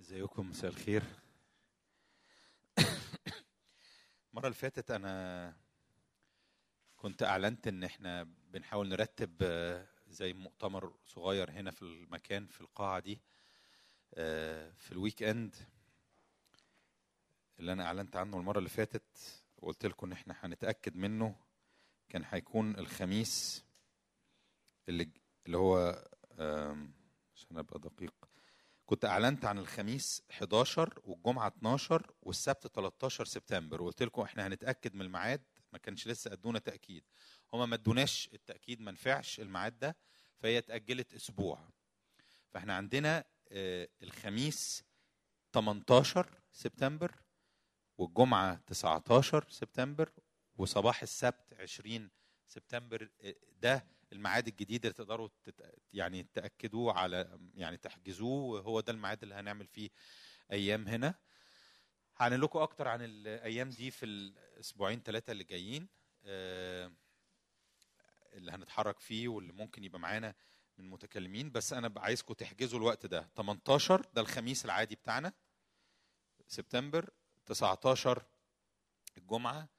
ازيكم مساء الخير المرة اللي فاتت أنا كنت أعلنت إن إحنا بنحاول نرتب آه، زي مؤتمر صغير هنا في المكان في القاعة دي آه، في الويك إند اللي أنا أعلنت عنه المرة اللي فاتت وقلت لكم إن إحنا هنتأكد منه كان هيكون الخميس اللي اللي هو آم، عشان أبقى دقيق كنت اعلنت عن الخميس 11 والجمعه 12 والسبت 13 سبتمبر وقلت لكم احنا هنتاكد من الميعاد ما كانش لسه ادونا تاكيد هما ما ادوناش التاكيد ما نفعش الميعاد ده فهي اتاجلت اسبوع فاحنا عندنا آه، الخميس 18 سبتمبر والجمعه 19 سبتمبر وصباح السبت 20 سبتمبر آه، ده الميعاد الجديد اللي تقدروا تت... يعني تاكدوه على يعني تحجزوه هو ده الميعاد اللي هنعمل فيه ايام هنا هعلن لكم اكتر عن الايام دي في الاسبوعين ثلاثه اللي جايين آه، اللي هنتحرك فيه واللي ممكن يبقى معانا من متكلمين بس انا بقى عايزكم تحجزوا الوقت ده 18 ده الخميس العادي بتاعنا سبتمبر 19 الجمعه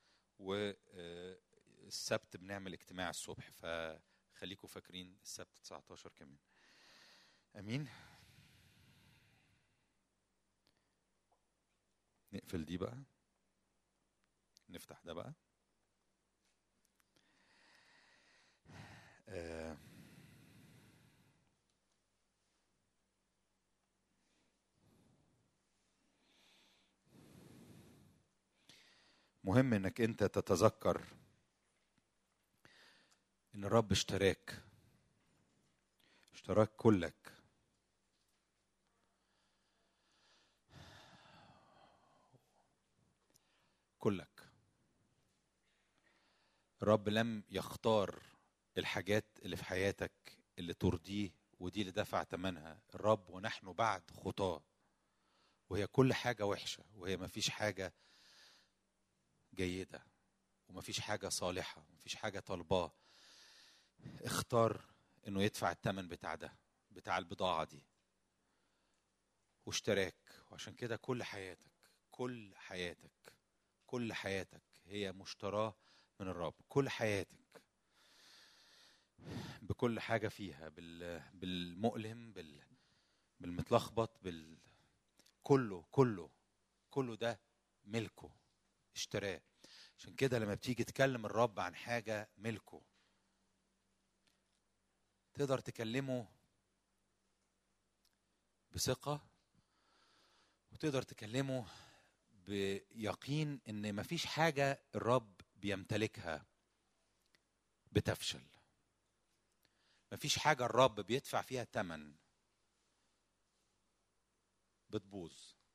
والسبت بنعمل اجتماع الصبح فخليكم فاكرين السبت 19 كمان امين نقفل دي بقى نفتح ده بقى آه، مهم انك انت تتذكر ان الرب اشتراك اشتراك كلك كلك الرب لم يختار الحاجات اللي في حياتك اللي ترضيه ودي اللي دفع ثمنها الرب ونحن بعد خطاه وهي كل حاجة وحشة وهي ما فيش حاجة جيدة وما فيش حاجة صالحة ما فيش حاجة طالباه اختار انه يدفع الثمن بتاع ده بتاع البضاعة دي واشتراك وعشان كده كل حياتك كل حياتك كل حياتك هي مشتراه من الرب كل حياتك بكل حاجة فيها بال... بالمؤلم بال... بالمتلخبط بال كله كله كله ده ملكه اشتراه عشان كده لما بتيجي تكلم الرب عن حاجة ملكه تقدر تكلمه بثقة وتقدر تكلمه بيقين ان مفيش حاجة الرب بيمتلكها بتفشل مفيش حاجة الرب بيدفع فيها تمن بتبوظ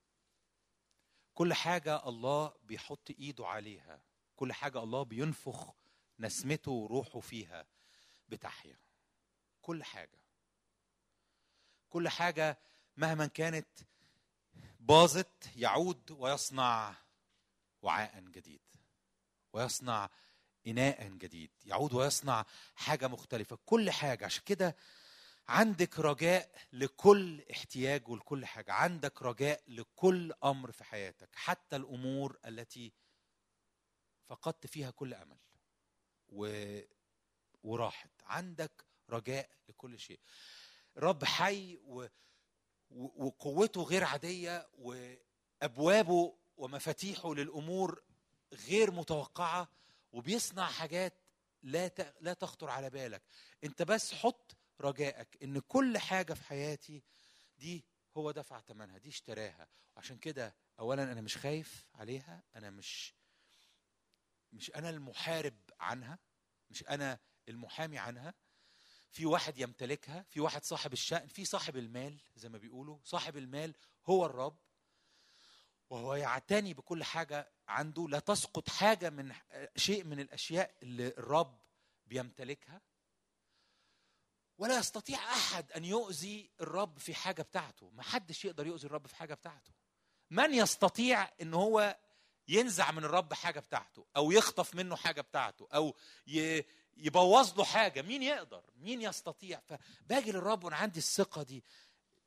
كل حاجة الله بيحط ايده عليها كل حاجة الله بينفخ نسمته وروحه فيها بتحيا كل حاجة كل حاجة مهما كانت باظت يعود ويصنع وعاء جديد ويصنع إناء جديد يعود ويصنع حاجة مختلفة كل حاجة عشان كده عندك رجاء لكل احتياج ولكل حاجة عندك رجاء لكل أمر في حياتك حتى الأمور التي فقدت فيها كل أمل و... وراحت عندك رجاء لكل شيء رب حي و... و... وقوته غير عادية وأبوابه ومفاتيحه للأمور غير متوقعة وبيصنع حاجات لا ت... لا تخطر على بالك انت بس حط رجائك ان كل حاجة في حياتي دي هو دفع ثمنها دي اشتراها وعشان كده اولا انا مش خايف عليها انا مش مش انا المحارب عنها مش انا المحامي عنها في واحد يمتلكها في واحد صاحب الشأن في صاحب المال زي ما بيقولوا صاحب المال هو الرب وهو يعتني بكل حاجة عنده لا تسقط حاجة من شيء من الأشياء اللي الرب بيمتلكها ولا يستطيع أحد أن يؤذي الرب في حاجة بتاعته ما حدش يقدر يؤذي الرب في حاجة بتاعته من يستطيع أن هو ينزع من الرب حاجة بتاعته أو يخطف منه حاجة بتاعته أو ي... يبوظ له حاجة مين يقدر مين يستطيع فباجي للرب وأنا عندي الثقة دي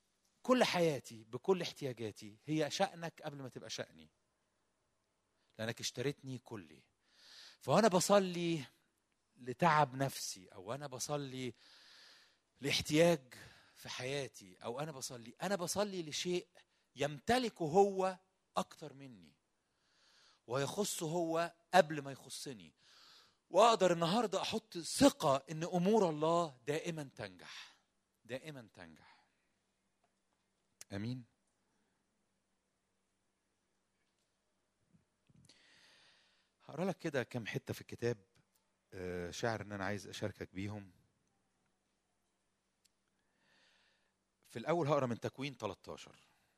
بكل حياتي بكل احتياجاتي هي شأنك قبل ما تبقى شأني لأنك اشتريتني كلي فأنا بصلي لتعب نفسي أو أنا بصلي لاحتياج في حياتي أو أنا بصلي أنا بصلي لشيء يمتلكه هو أكتر مني ويخصه هو قبل ما يخصني واقدر النهارده احط ثقه ان امور الله دائما تنجح دائما تنجح امين هقرا لك كده كم حته في الكتاب آه، شاعر ان انا عايز اشاركك بيهم في الاول هقرا من تكوين 13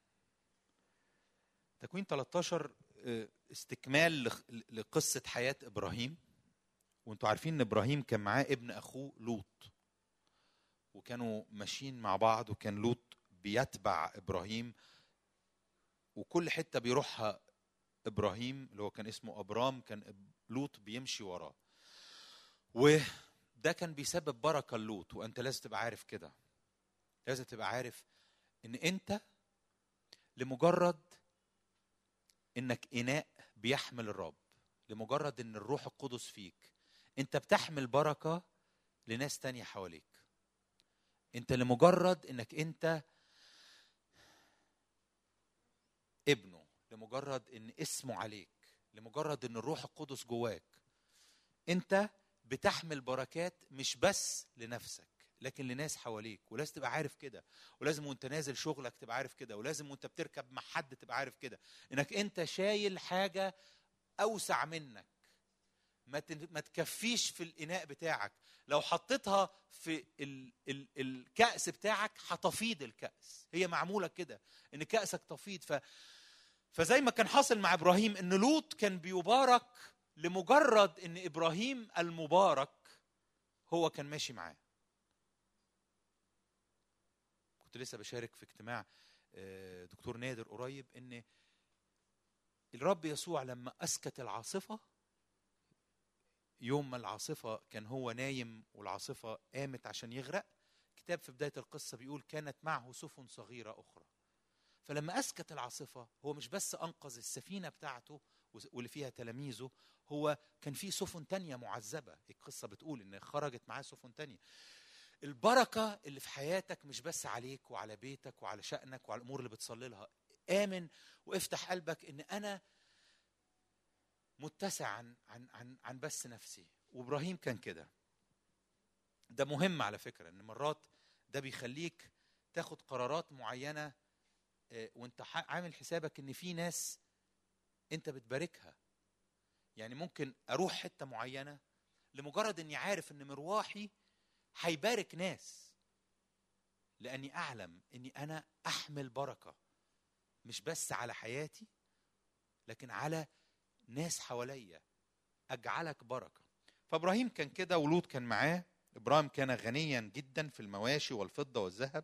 تكوين 13 آه، استكمال لخ- لقصه حياه ابراهيم وانتوا عارفين ان ابراهيم كان معاه ابن اخوه لوط وكانوا ماشيين مع بعض وكان لوط بيتبع ابراهيم وكل حته بيروحها ابراهيم اللي هو كان اسمه ابرام كان إب- لوط بيمشي وراه وده كان بيسبب بركه لوط وانت لازم تبقى عارف كده لازم تبقى عارف ان انت لمجرد انك اناء بيحمل الرب لمجرد ان الروح القدس فيك انت بتحمل بركه لناس تانية حواليك انت لمجرد انك انت ابنه لمجرد ان اسمه عليك لمجرد ان الروح القدس جواك انت بتحمل بركات مش بس لنفسك لكن لناس حواليك ولازم تبقى عارف كده ولازم وانت نازل شغلك تبقى عارف كده ولازم وانت بتركب مع حد تبقى عارف كده انك انت شايل حاجه اوسع منك ما تن- ما تكفيش في الاناء بتاعك لو حطيتها في ال ال الكأس بتاعك هتفيض الكأس هي معموله كده ان كأسك تفيض ف فزي ما كان حاصل مع ابراهيم ان لوط كان بيبارك لمجرد ان ابراهيم المبارك هو كان ماشي معاه كنت لسه بشارك في اجتماع آه، دكتور نادر قريب ان الرب يسوع لما اسكت العاصفه يوم ما العاصفه كان هو نايم والعاصفه قامت عشان يغرق كتاب في بدايه القصه بيقول كانت معه سفن صغيره اخرى فلما اسكت العاصفه هو مش بس انقذ السفينه بتاعته واللي فيها تلاميذه هو كان في سفن تانية معذبة القصة بتقول إن خرجت معاه سفن تانية البركة اللي في حياتك مش بس عليك وعلى بيتك وعلى شأنك وعلى الأمور اللي بتصلي لها آمن وافتح قلبك إن أنا متسع عن عن عن عن بس نفسي وإبراهيم كان كده ده مهم على فكرة إن مرات ده بيخليك تاخد قرارات معينة آه، وانت ح- عامل حسابك ان في ناس انت بتباركها يعني ممكن اروح حته معينه لمجرد اني عارف ان مروحي هيبارك ناس لاني اعلم اني انا احمل بركه مش بس على حياتي لكن على ناس حواليا اجعلك بركه فابراهيم كان كده ولوط كان معاه ابراهيم كان غنيا جدا في المواشي والفضه والذهب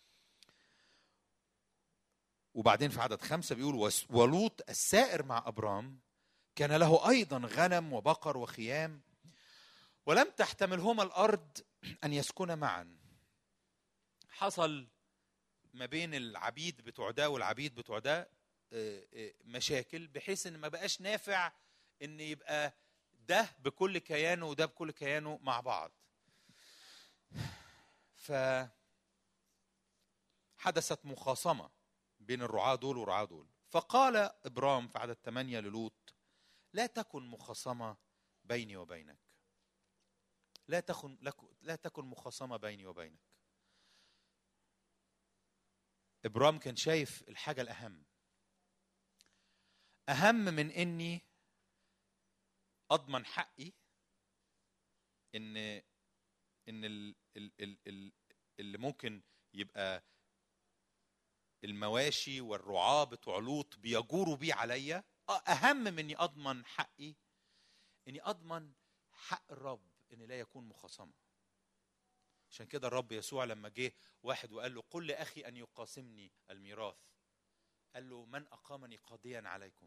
وبعدين في عدد خمسة بيقول "وس- ولوط السائر مع أبرام كان له أيضا غنم وبقر وخيام ولم تحتملهما الأرض أن يسكنا معا حصل ما بين العبيد بتوع ده والعبيد بتوع ده آه، آه، مشاكل بحيث ان ما بقاش نافع ان يبقى ده بكل كيانه وده بكل كيانه مع بعض ف حدثت مخاصمة بين الرعاة دول والرعاة دول فقال إبرام في عدد ثمانية للوط لا تكن مخاصمة بيني وبينك لا تكن لك- لا تكن مخاصمة بيني وبينك إبرام كان شايف الحاجة الأهم أهم من إني أضمن حقي إن إن ال ال ال ال اللي ممكن يبقى المواشي والرعاة بتوع لوط بيجوروا بيه عليا أهم من إني أضمن حقي إني أضمن حق الرب إن لا يكون مخاصمة عشان كده الرب يسوع لما جه واحد وقال له قل لأخي أن يقاسمني الميراث قال له من أقامني قاضيا عليكم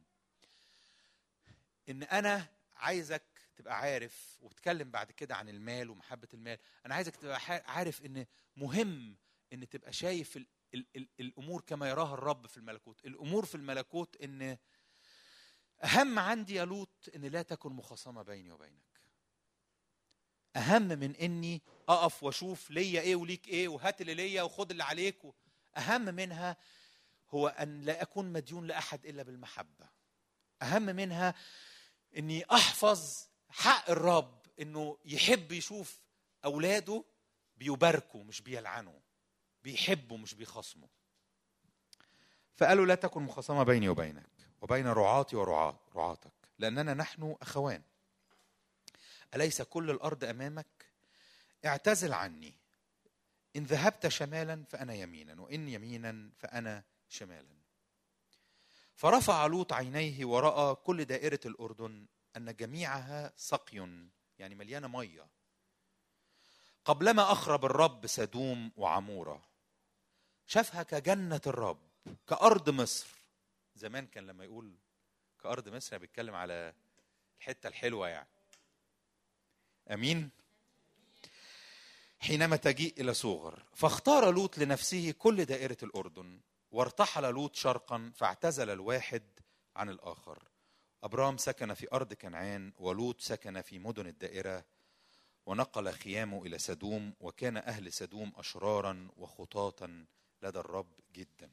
إن أنا عايزك تبقى عارف وبتكلم بعد كده عن المال ومحبة المال أنا عايزك تبقى ح- عارف إن مهم إن تبقى شايف ال- ال ال الامور كما يراها الرب في الملكوت الامور في الملكوت ان اهم عندي يا لوط ان لا تكن مخاصمه بيني وبينك اهم من اني اقف واشوف ليا ايه وليك ايه وهات اللي ليا وخد اللي عليك اهم منها هو ان لا اكون مديون لاحد الا بالمحبه اهم منها اني احفظ حق الرب انه يحب يشوف اولاده بيباركوا مش بيلعنوا بيحبوا مش بيخصموا فقالوا لا تكن مخاصمه بيني وبينك وبين رعاتي ورعاتك لاننا نحن اخوان اليس كل الارض امامك اعتزل عني ان ذهبت شمالا فانا يمينا وان يمينا فانا شمالا فرفع لوط عينيه وراى كل دائره الاردن ان جميعها سقي يعني مليانه ميه قبلما اخرب الرب سدوم وعموره شافها كجنه الرب كارض مصر زمان كان لما يقول كارض مصر بيتكلم على الحته الحلوه يعني امين حينما تجيء الى صغر فاختار لوط لنفسه كل دائره الاردن وارتحل لوط شرقا فاعتزل الواحد عن الاخر ابرام سكن في ارض كنعان ولوط سكن في مدن الدائره ونقل خيامه الى سدوم وكان اهل سدوم اشرارا وخطاطا لدى الرب جدا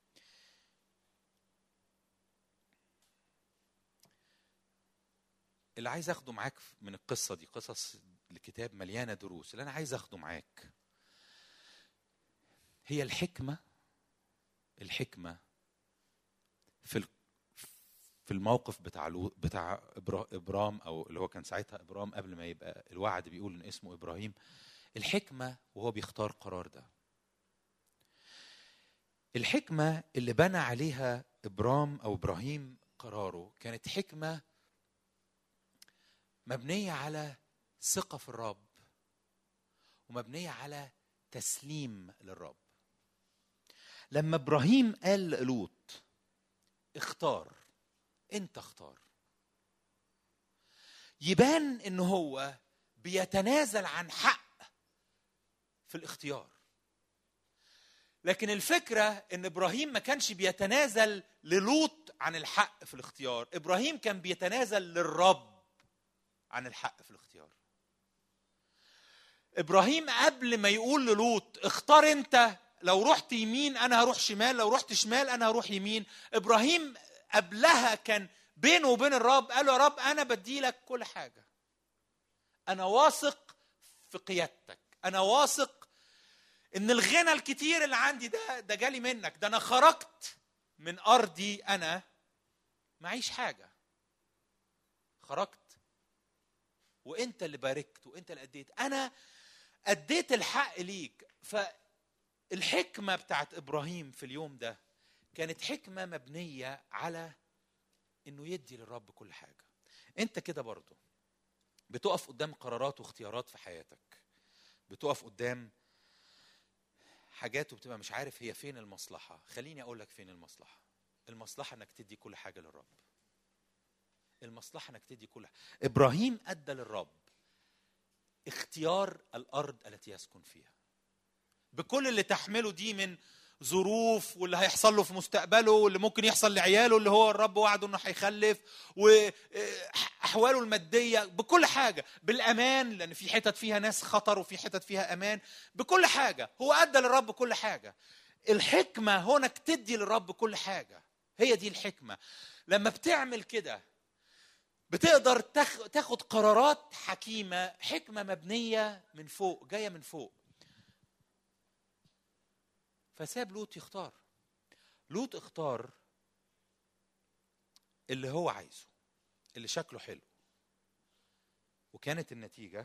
اللي عايز اخده معاك من القصه دي قصص الكتاب مليانه دروس اللي انا عايز اخده معاك هي الحكمه الحكمه في في الموقف بتاع بتاع ابرام او اللي هو كان ساعتها ابرام قبل ما يبقى الوعد بيقول ان اسمه ابراهيم الحكمه وهو بيختار قرار ده الحكمه اللي بنى عليها ابرام او ابراهيم قراره كانت حكمه مبنيه على ثقه في الرب ومبنيه على تسليم للرب لما ابراهيم قال لوط اختار انت اختار يبان ان هو بيتنازل عن حق في الاختيار لكن الفكرة ان ابراهيم ما كانش بيتنازل للوط عن الحق في الاختيار ابراهيم كان بيتنازل للرب عن الحق في الاختيار ابراهيم قبل ما يقول للوط اختار انت لو رحت يمين انا هروح شمال لو رحت شمال انا هروح يمين ابراهيم قبلها كان بينه وبين الرب قال له يا رب انا بدي لك كل حاجه انا واثق في قيادتك انا واثق ان الغنى الكتير اللي عندي ده ده جالي منك ده انا خرجت من ارضي انا معيش حاجه خرجت وانت اللي باركت وانت اللي اديت انا اديت الحق ليك فالحكمه بتاعت ابراهيم في اليوم ده كانت حكمه مبنيه على انه يدي للرب كل حاجه انت كده برضه بتقف قدام قرارات واختيارات في حياتك بتقف قدام حاجات وبتبقى مش عارف هي فين المصلحه خليني اقول لك فين المصلحه المصلحه انك تدي كل حاجه للرب المصلحه انك تدي كل حاجة. ابراهيم ادى للرب اختيار الارض التي يسكن فيها بكل اللي تحمله دي من ظروف واللي هيحصل له في مستقبله واللي ممكن يحصل لعياله اللي هو الرب وعده انه هيخلف واحواله الماديه بكل حاجه بالامان لان في حتت فيها ناس خطر وفي حتت فيها امان بكل حاجه هو ادى للرب كل حاجه الحكمه هناك تدي للرب كل حاجه هي دي الحكمه لما بتعمل كده بتقدر تاخد قرارات حكيمه حكمه مبنيه من فوق جايه من فوق فساب لوط يختار لوط اختار اللي هو عايزه اللي شكله حلو وكانت النتيجه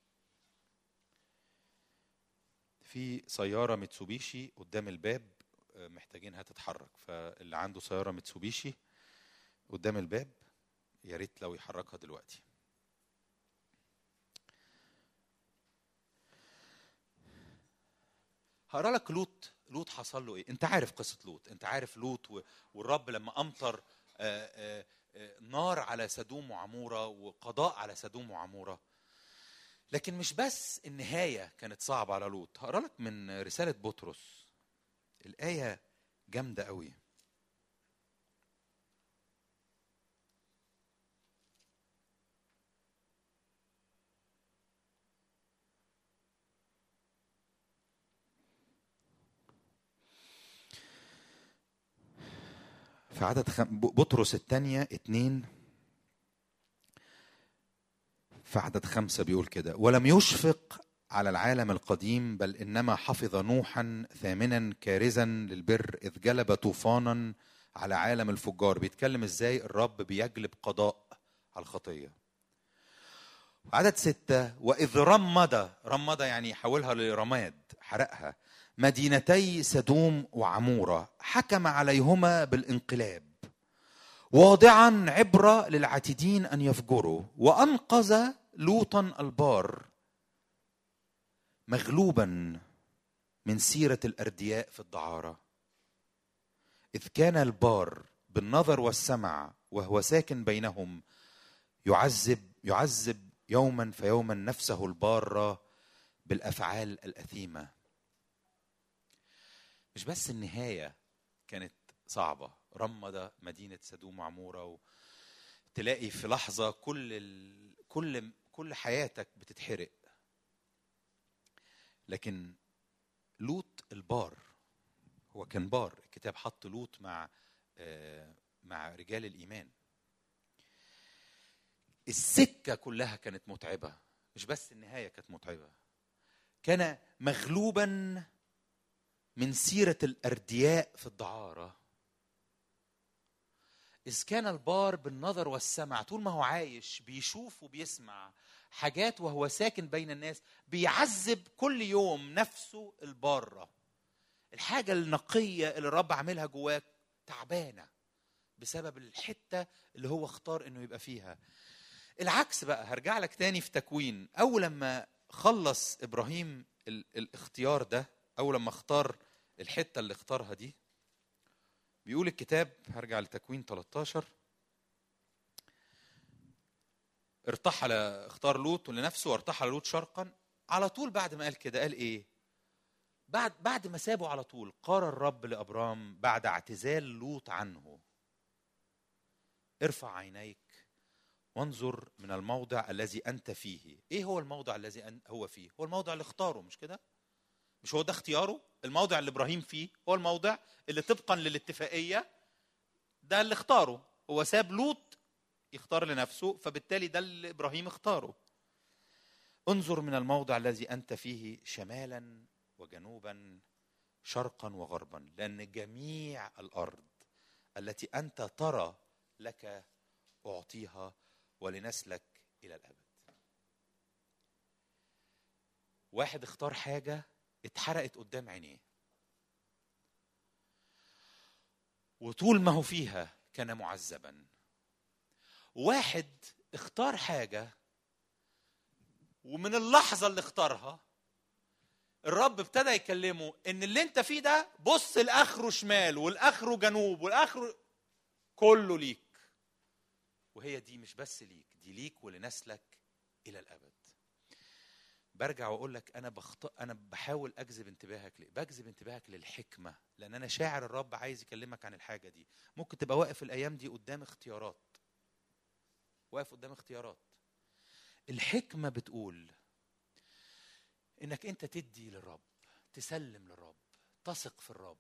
في سياره ميتسوبيشي قدام الباب محتاجينها تتحرك فاللي عنده سياره ميتسوبيشي قدام الباب يا ريت لو يحركها دلوقتي هقرا لك لوط لوط حصل له ايه انت عارف قصه لوط انت عارف لوط والرب لما امطر آآ آآ نار على سدوم وعموره وقضاء على سدوم وعموره لكن مش بس النهايه كانت صعبه على لوط هقرا لك من رساله بطرس الآية جامدة قوي في عدد خم... بطرس الثانية اتنين في عدد خمسة بيقول كده ولم يشفق على العالم القديم بل إنما حفظ نوحا ثامنا كارزا للبر إذ جلب طوفانا على عالم الفجار بيتكلم إزاي الرب بيجلب قضاء على الخطية عدد ستة وإذ رمد رمد يعني حولها لرماد حرقها مدينتي سدوم وعمورة حكم عليهما بالانقلاب واضعا عبرة للعاتدين أن يفجروا وأنقذ لوطا البار مغلوبا من سيرة الأردياء في الدعارة إذ كان البار بالنظر والسمع وهو ساكن بينهم يعذب يعذب يوما فيوما نفسه البارة بالأفعال الأثيمة مش بس النهاية كانت صعبة رمضة مدينة سدوم وعمورة و... تلاقي في لحظة كل ال... كل كل حياتك بتتحرق لكن لوط البار هو كان بار الكتاب حط لوط مع آه مع رجال الإيمان السكة كلها كانت متعبة مش بس النهاية كانت متعبة كان مغلوبا من سيرة الأردياء في الدعارة إذ كان البار بالنظر والسمع طول ما هو عايش بيشوف وبيسمع حاجات وهو ساكن بين الناس بيعذب كل يوم نفسه البارة الحاجة النقية اللي الرب عاملها جواك تعبانة بسبب الحتة اللي هو اختار انه يبقى فيها العكس بقى هرجع لك تاني في تكوين اول لما خلص ابراهيم الاختيار ده اول لما اختار الحته اللي اختارها دي بيقول الكتاب هرجع لتكوين 13 ارتحل اختار لوط لنفسه وارتحل لوط شرقا على طول بعد ما قال كده قال ايه بعد بعد ما سابه على طول قال الرب لابرام بعد اعتزال لوط عنه ارفع عينيك وانظر من الموضع الذي انت فيه ايه هو الموضع الذي هو فيه هو الموضع اللي اختاره مش كده مش هو ده اختياره الموضع اللي ابراهيم فيه هو الموضع اللي طبقا للاتفاقيه ده اللي اختاره هو ساب لوط يختار لنفسه فبالتالي ده اللي ابراهيم اختاره انظر من الموضع الذي انت فيه شمالا وجنوبا شرقا وغربا لان جميع الارض التي انت ترى لك اعطيها ولنسلك الى الابد واحد اختار حاجه اتحرقت قدام عينيه وطول ما هو فيها كان معذبا واحد اختار حاجه ومن اللحظه اللي اختارها الرب ابتدى يكلمه ان اللي انت فيه ده بص لاخره شمال والاخره جنوب والاخره كله ليك وهي دي مش بس ليك دي ليك ولنسلك الى الابد برجع واقول لك انا بخط... انا بحاول اجذب انتباهك ليه بجذب انتباهك للحكمه لان انا شاعر الرب عايز يكلمك عن الحاجه دي ممكن تبقى واقف الايام دي قدام اختيارات واقف قدام اختيارات الحكمه بتقول انك انت تدي للرب تسلم للرب تثق في الرب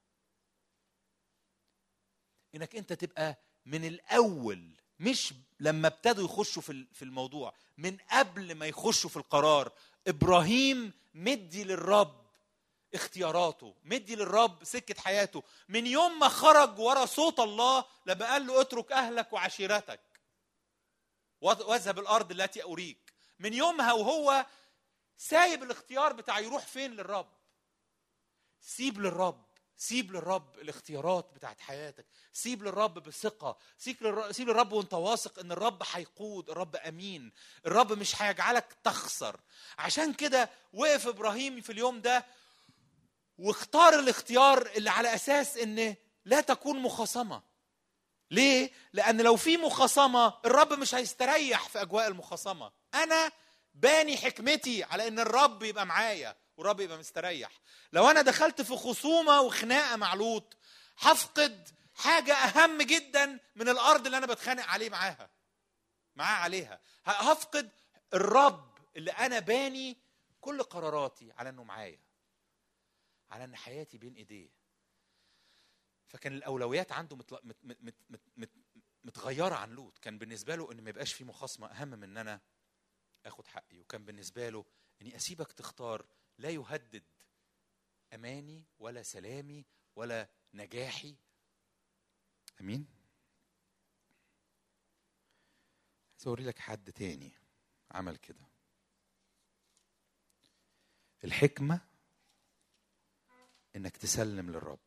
انك انت تبقى من الاول مش لما ابتدوا يخشوا في في الموضوع من قبل ما يخشوا في القرار ابراهيم مدي للرب اختياراته مدي للرب سكه حياته من يوم ما خرج ورا صوت الله لما قال له اترك اهلك وعشيرتك واذهب الارض التي اريك من يومها وهو سايب الاختيار بتاع يروح فين للرب سيب للرب سيب للرب الاختيارات بتاعت حياتك سيب للرب بثقة سيب للرب, سيب للرب وانت واثق ان الرب هيقود الرب امين الرب مش هيجعلك تخسر عشان كده وقف ابراهيم في اليوم ده واختار الاختيار اللي على اساس ان لا تكون مخاصمة ليه؟ لأن لو في مخاصمة الرب مش هيستريح في أجواء المخاصمة أنا باني حكمتي على إن الرب يبقى معايا والرب يبقى مستريح لو انا دخلت في خصومه وخناقه مع لوط هفقد حاجه اهم جدا من الارض اللي انا بتخانق عليه معاها معاه عليها هفقد الرب اللي انا باني كل قراراتي على انه معايا على ان حياتي بين ايديه فكان الاولويات عنده متل... مت... مت... مت... مت... متغيره عن لوط كان بالنسبه له ان ما يبقاش في مخاصمه اهم من ان انا اخد حقي وكان بالنسبه له اني اسيبك تختار لا يهدد اماني ولا سلامي ولا نجاحي امين عايز اوري لك حد تاني عمل كده الحكمه انك تسلم للرب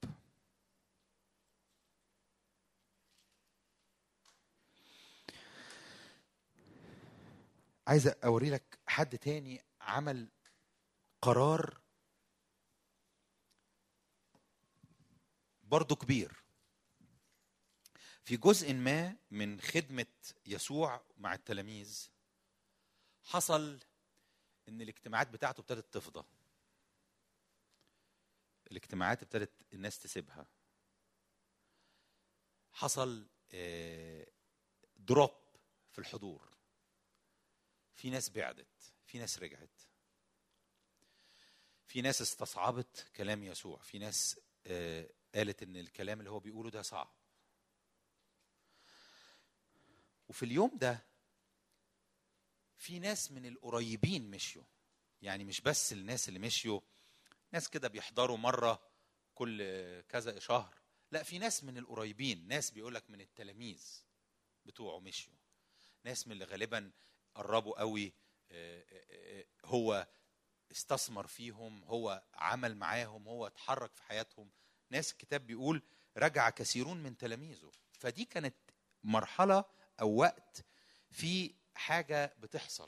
عايز اوري لك حد تاني عمل قرار برضه كبير في جزء ما من خدمة يسوع مع التلاميذ حصل ان الاجتماعات بتاعته ابتدت تفضى الاجتماعات ابتدت الناس تسيبها حصل دروب في الحضور في ناس بعدت في ناس رجعت في ناس استصعبت كلام يسوع في ناس قالت ان الكلام اللي هو بيقوله ده صعب وفي اليوم ده في ناس من القريبين مشيوا يعني مش بس الناس اللي مشيوا ناس كده بيحضروا مرة كل كذا شهر لا في ناس من القريبين ناس بيقولك من التلاميذ بتوعه مشيوا ناس من اللي غالبا قربوا قوي هو استثمر فيهم هو عمل معاهم هو اتحرك في حياتهم ناس الكتاب بيقول رجع كثيرون من تلاميذه فدي كانت مرحلة أو وقت في حاجة بتحصل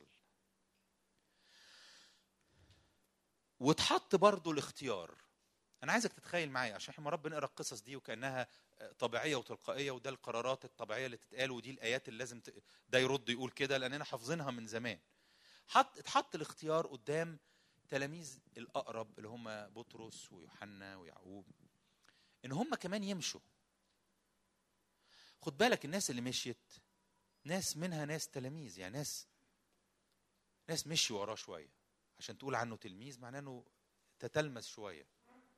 واتحط برضو الاختيار أنا عايزك تتخيل معايا عشان احنا مرات بنقرا القصص دي وكأنها طبيعية وتلقائية وده القرارات الطبيعية اللي تتقال ودي الآيات اللي لازم ت... ده يرد يقول كده لأننا حافظينها من زمان حط اتحط الاختيار قدام تلاميذ الأقرب اللي هم بطرس ويوحنا ويعقوب إن هم كمان يمشوا خد بالك الناس اللي مشيت ناس منها ناس تلاميذ يعني ناس ناس مشي وراه شويه عشان تقول عنه تلميذ معناه انه تتلمس شويه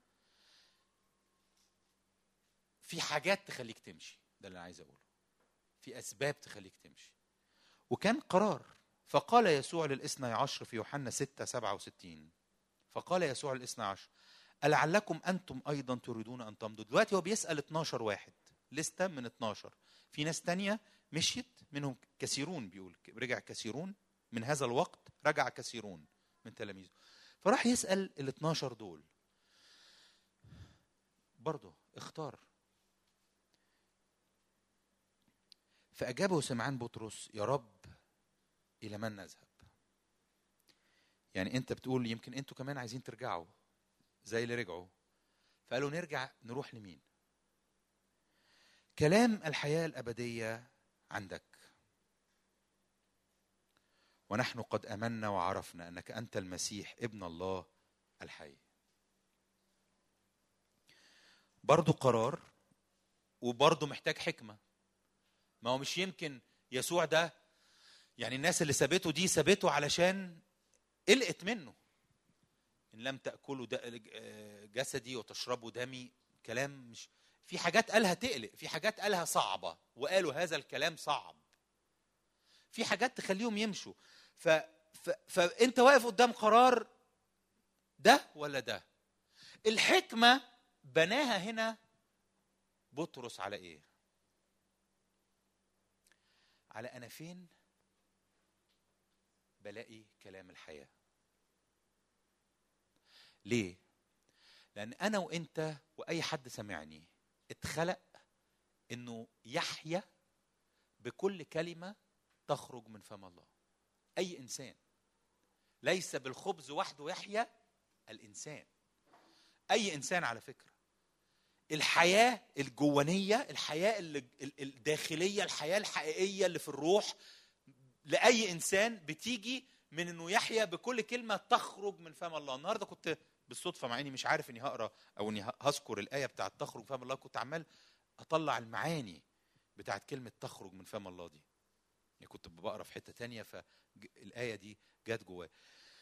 في حاجات تخليك تمشي ده اللي انا عايز اقوله في اسباب تخليك تمشي وكان قرار فقال يسوع للاثنى عشر في يوحنا 6 67 فقال يسوع للاثنى عشر ألعلكم أنتم أيضا تريدون أن تمضوا دلوقتي هو بيسأل 12 واحد لستة من 12 في ناس تانية مشيت منهم كثيرون بيقول رجع كثيرون من هذا الوقت رجع كثيرون من تلاميذه فراح يسأل ال 12 دول برضه اختار فأجابه سمعان بطرس يا رب إلى من نذهب يعني أنت بتقول يمكن أنتوا كمان عايزين ترجعوا زي اللي رجعوا فقالوا نرجع نروح لمين كلام الحياة الأبدية عندك ونحن قد امنا وعرفنا انك انت المسيح ابن الله الحي برضو قرار وبرضو محتاج حكمه ما هو مش يمكن يسوع ده يعني الناس اللي سابته دي سابته علشان قلقت منه ان لم تاكلوا جسدي وتشربوا دمي كلام مش في حاجات قالها تقلق في حاجات قالها صعبه وقالوا هذا الكلام صعب في حاجات تخليهم يمشوا ف... ف... فانت واقف قدام قرار ده ولا ده الحكمه بناها هنا بطرس على ايه على انا فين بلاقي كلام الحياه ليه لان انا وانت واي حد سمعني اتخلق انه يحيا بكل كلمه تخرج من فم الله اي انسان ليس بالخبز وحده يحيا الانسان اي انسان على فكره الحياه الجوانيه الحياه الداخليه الحياه الحقيقيه اللي في الروح لاي انسان بتيجي من انه يحيا بكل كلمه تخرج من فم الله النهارده كنت بالصدفه مع اني مش عارف اني هقرا او اني هذكر الايه بتاعت تخرج فم الله كنت عمال اطلع المعاني بتاعت كلمه تخرج من فم الله دي يعني كنت بقرا في حته تانية فالايه دي جت جوايا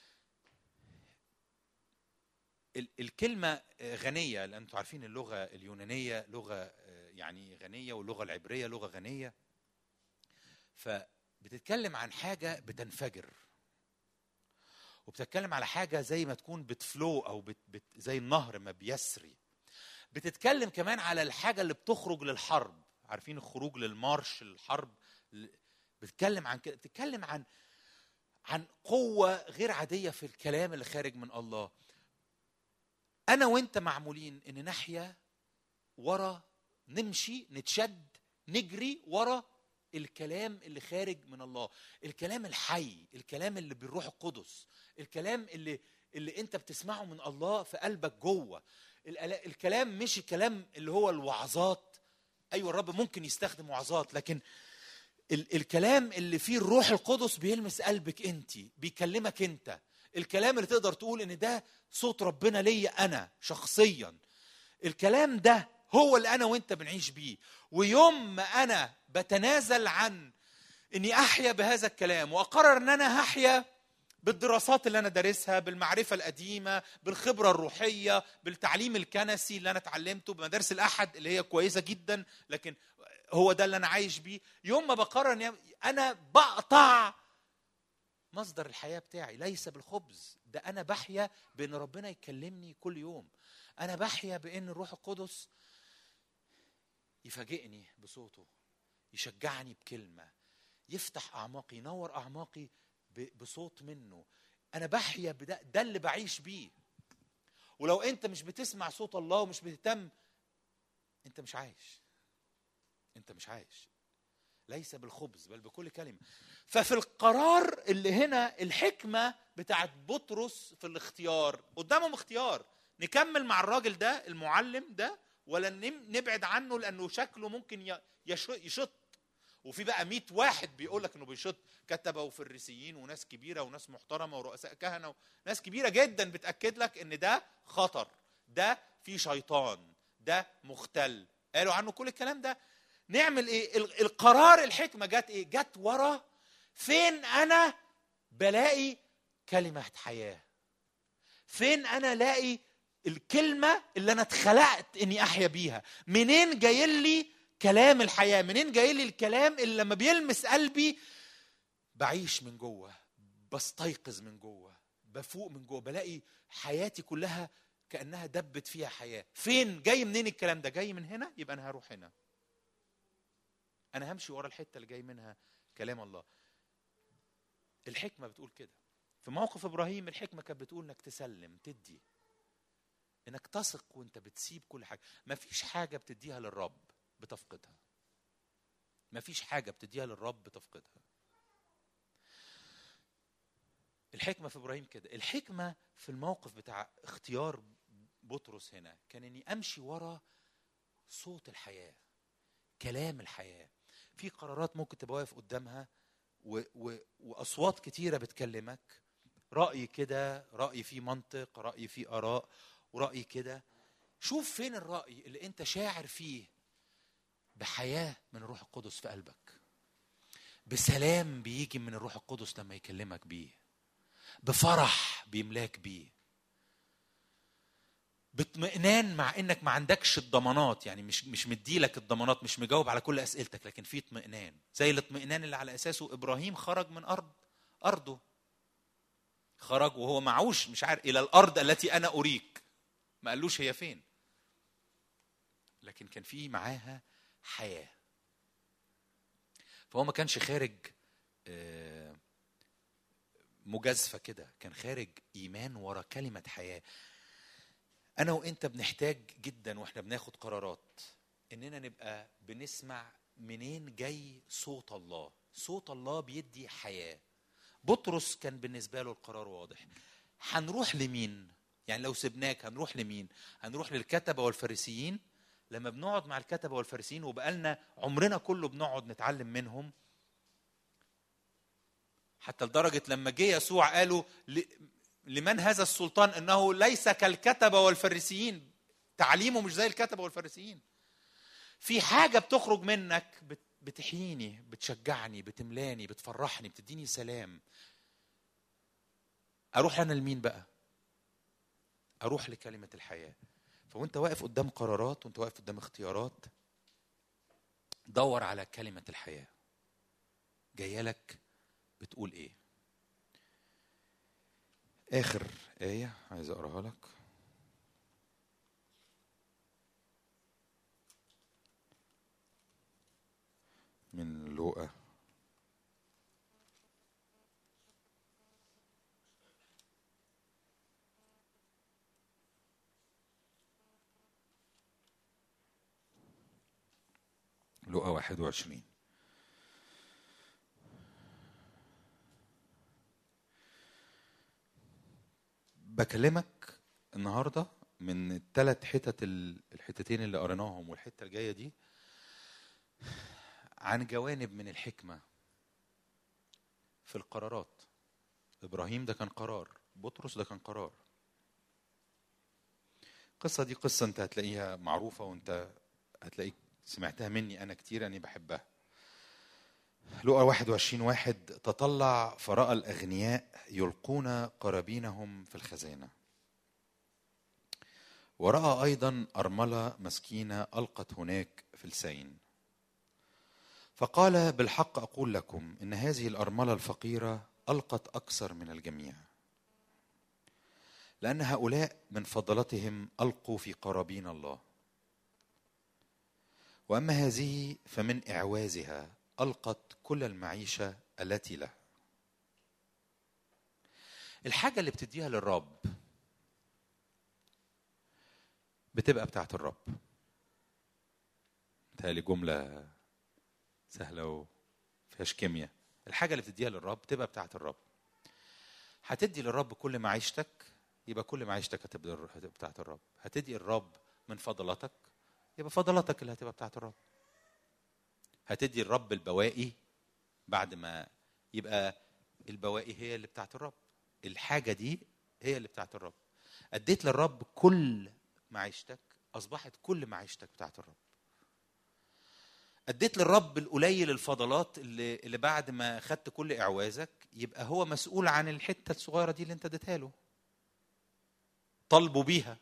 الكلمة غنية لأن أنتم عارفين اللغة اليونانية لغة يعني غنية واللغة العبرية لغة غنية فبتتكلم عن حاجة بتنفجر وبتتكلم على حاجة زي ما تكون بتفلو أو بت بت زي النهر ما بيسري بتتكلم كمان على الحاجة اللي بتخرج للحرب عارفين الخروج للمارش الحرب بتتكلم عن كده بتتكلم عن عن قوة غير عادية في الكلام اللي خارج من الله أنا وأنت معمولين إن نحيا ورا نمشي نتشد نجري ورا الكلام اللي خارج من الله الكلام الحي الكلام اللي بالروح القدس الكلام اللي اللي انت بتسمعه من الله في قلبك جوه الكلام مش الكلام اللي هو الوعظات ايوه الرب ممكن يستخدم وعظات لكن ال- الكلام اللي فيه الروح القدس بيلمس قلبك انت بيكلمك انت الكلام اللي تقدر تقول ان ده صوت ربنا ليا انا شخصيا الكلام ده هو اللي انا وانت بنعيش بيه ويوم ما انا بتنازل عن اني احيا بهذا الكلام واقرر ان انا هحيا بالدراسات اللي انا دارسها بالمعرفه القديمه بالخبره الروحيه بالتعليم الكنسي اللي انا اتعلمته بمدارس الاحد اللي هي كويسه جدا لكن هو ده اللي انا عايش بيه يوم ما بقرر ان انا بقطع مصدر الحياه بتاعي ليس بالخبز ده انا بحيا بان ربنا يكلمني كل يوم انا بحيا بان الروح القدس يفاجئني بصوته يشجعني بكلمه يفتح اعماقي ينور اعماقي بصوت منه انا بحيا بده ده اللي بعيش بيه ولو انت مش بتسمع صوت الله ومش بتهتم انت مش عايش انت مش عايش ليس بالخبز بل بكل كلمه ففي القرار اللي هنا الحكمه بتاعت بطرس في الاختيار قدامهم اختيار نكمل مع الراجل ده المعلم ده ولا نبعد عنه لانه شكله ممكن يشط وفي بقى 100 واحد بيقول لك انه بيشط كتبه وفريسيين وناس كبيره وناس محترمه ورؤساء كهنه وناس كبيره جدا بتاكد لك ان ده خطر ده في شيطان ده مختل قالوا عنه كل الكلام ده نعمل ايه القرار الحكمه جت ايه جت ورا فين انا بلاقي كلمه حياه فين انا لاقي الكلمه اللي انا اتخلقت اني احيا بيها منين جاي لي كلام الحياه منين جاي لي الكلام اللي لما بيلمس قلبي بعيش من جوه بستيقظ من جوه بفوق من جوه بلاقي حياتي كلها كانها دبت فيها حياه فين جاي منين الكلام ده جاي من هنا يبقى انا هروح هنا انا همشي ورا الحته اللي جاي منها كلام الله الحكمه بتقول كده في موقف ابراهيم الحكمه كانت بتقول انك تسلم تدي انك تثق وانت بتسيب كل حاجه مفيش حاجه بتديها للرب بتفقدها مفيش حاجه بتديها للرب بتفقدها الحكمه في ابراهيم كده الحكمه في الموقف بتاع اختيار بطرس هنا كان اني امشي ورا صوت الحياه كلام الحياه في قرارات ممكن تبقى واقف قدامها و و واصوات كتيره بتكلمك راي كده راي فيه منطق راي فيه اراء وراي كده شوف فين الراي اللي انت شاعر فيه بحياه من الروح القدس في قلبك بسلام بيجي من الروح القدس لما يكلمك بيه بفرح بيملاك بيه باطمئنان مع انك ما عندكش الضمانات يعني مش مش مديلك الضمانات مش مجاوب على كل اسئلتك لكن في اطمئنان زي الاطمئنان اللي على اساسه ابراهيم خرج من ارض ارضه خرج وهو معوش مش عارف الى الارض التي انا اريك ما قالوش هي فين لكن كان في معاها حياه فهو ما كانش خارج مجازفه كده كان خارج ايمان ورا كلمه حياه انا وانت بنحتاج جدا واحنا بناخد قرارات اننا نبقى بنسمع منين جاي صوت الله صوت الله بيدي حياه بطرس كان بالنسبه له القرار واضح هنروح لمين يعني لو سبناك هنروح لمين هنروح للكتبه والفارسيين لما بنقعد مع الكتبه والفارسيين وبقالنا عمرنا كله بنقعد نتعلم منهم حتى لدرجة لما جه يسوع قالوا لمن هذا السلطان انه ليس كالكتبة والفريسيين تعليمه مش زي الكتبة والفريسيين في حاجة بتخرج منك بتحييني بتشجعني بتملاني بتفرحني بتديني سلام اروح انا لمين بقى اروح لكلمة الحياة فوانت واقف قدام قرارات وانت واقف قدام اختيارات دور على كلمة الحياة جاية لك بتقول ايه اخر آية عايز اقراها لك من لوقا لقى 21 بكلمك النهارده من الثلاث حتت الحتتين اللي قريناهم والحته الجايه دي عن جوانب من الحكمه في القرارات ابراهيم ده كان قرار بطرس ده كان قرار القصه دي قصه انت هتلاقيها معروفه وانت هتلاقيك سمعتها مني أنا كتير أني بحبها لقى 21 واحد تطلع فرأى الأغنياء يلقون قرابينهم في الخزانة ورأى أيضا أرملة مسكينة ألقت هناك في السين فقال بالحق أقول لكم إن هذه الأرملة الفقيرة ألقت أكثر من الجميع لأن هؤلاء من فضلتهم ألقوا في قرابين الله واما هذه فمن اعوازها القت كل المعيشه التي له الحاجه اللي بتديها للرب بتبقى بتاعت الرب تالي جمله سهله وفيهاش كيمياء الحاجه اللي بتديها للرب تبقى بتاعت الرب هتدي للرب كل معيشتك يبقى كل معيشتك هتبقى بتاعت الرب هتدي الرب من فضلاتك يبقى فضلاتك اللي هتبقى بتاعت الرب هتدي الرب البواقي بعد ما يبقى البواقي هي اللي بتاعت الرب الحاجه دي هي اللي بتاعت الرب اديت للرب كل معيشتك اصبحت كل معيشتك بتاعت الرب اديت للرب القليل الفضلات اللي, اللي بعد ما خدت كل اعوازك يبقى هو مسؤول عن الحته الصغيره دي اللي انت اديتها له طالبه بيها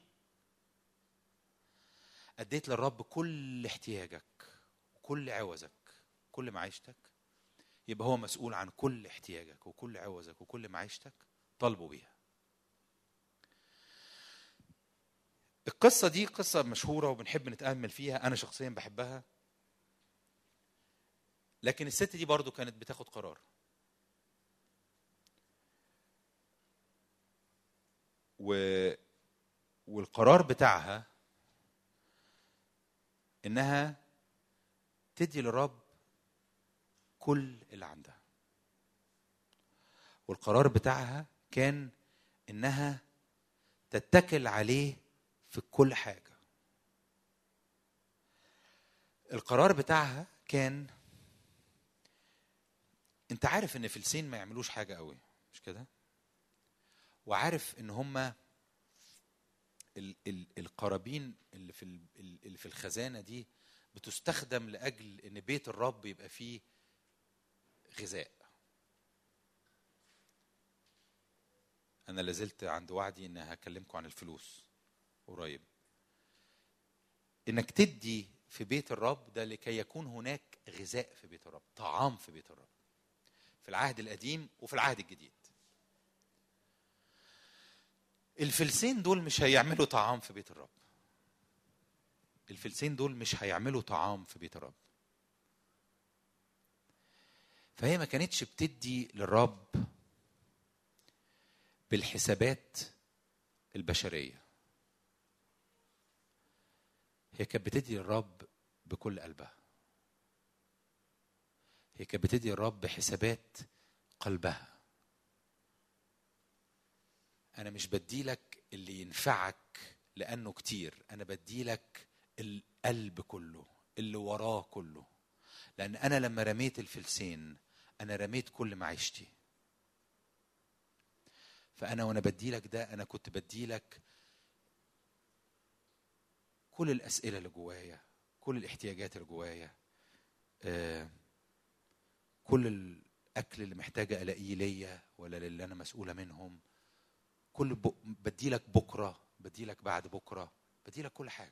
اديت للرب كل احتياجك وكل عوزك كل معيشتك يبقى هو مسؤول عن كل احتياجك وكل عوزك وكل معيشتك طالبه بيها القصة دي قصة مشهورة وبنحب نتأمل فيها أنا شخصيا بحبها لكن الست دي برضو كانت بتاخد قرار و... والقرار بتاعها انها تدي للرب كل اللي عندها والقرار بتاعها كان انها تتكل عليه في كل حاجه القرار بتاعها كان انت عارف ان فلسين ما يعملوش حاجه قوي مش كده وعارف ان هما القرابين اللي في اللي في الخزانه دي بتستخدم لاجل ان بيت الرب يبقى فيه غذاء انا لازلت عند وعدي ان هكلمكم عن الفلوس قريب انك تدي في بيت الرب ده لكي يكون هناك غذاء في بيت الرب طعام في بيت الرب في العهد القديم وفي العهد الجديد الفلسين دول مش هيعملوا طعام في بيت الرب الفلسين دول مش هيعملوا طعام في بيت الرب فهي ما كانتش بتدي للرب بالحسابات البشريه هي كانت بتدي للرب بكل قلبها هي كانت بتدي للرب بحسابات قلبها انا مش بديلك اللي ينفعك لانه كتير انا بديلك القلب كله اللي وراه كله لان انا لما رميت الفلسين انا رميت كل معيشتي فانا وانا بديلك ده انا كنت بديلك كل الاسئله اللي جوايا كل الاحتياجات اللي جوايا آه، كل الاكل اللي محتاجه الاقيه ليا ولا للي انا مسؤوله منهم كل ب... بديلك بكره بديلك بعد بكره بديلك كل حاجه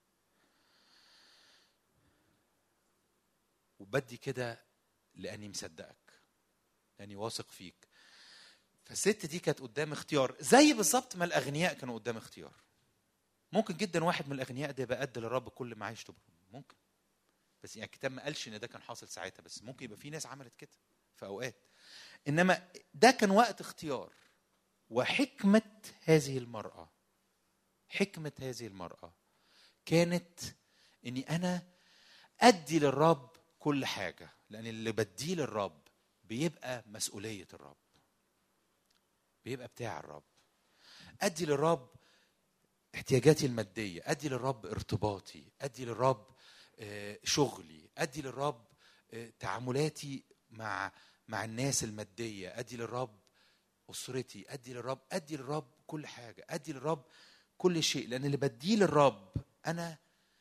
وبدي كده لاني مصدقك لاني واثق فيك فالست دي كانت قدام اختيار زي بالظبط ما الاغنياء كانوا قدام اختيار ممكن جدا واحد من الاغنياء ده يبقى قد للرب كل ما عيشته ممكن بس يعني الكتاب ما قالش ان ده كان حاصل ساعتها بس ممكن يبقى في ناس عملت كده في اوقات انما ده كان وقت اختيار وحكمه هذه المراه حكمه هذه المراه كانت اني انا ادي للرب كل حاجه لان اللي بديه للرب بيبقى مسؤوليه الرب بيبقى بتاع الرب ادي للرب احتياجاتي الماديه ادي للرب ارتباطي ادي للرب آه، شغلي ادي للرب آه، تعاملاتي مع مع الناس الماديه ادي للرب اسرتي ادي للرب ادي للرب كل حاجه ادي للرب كل شيء لان اللي بديه للرب انا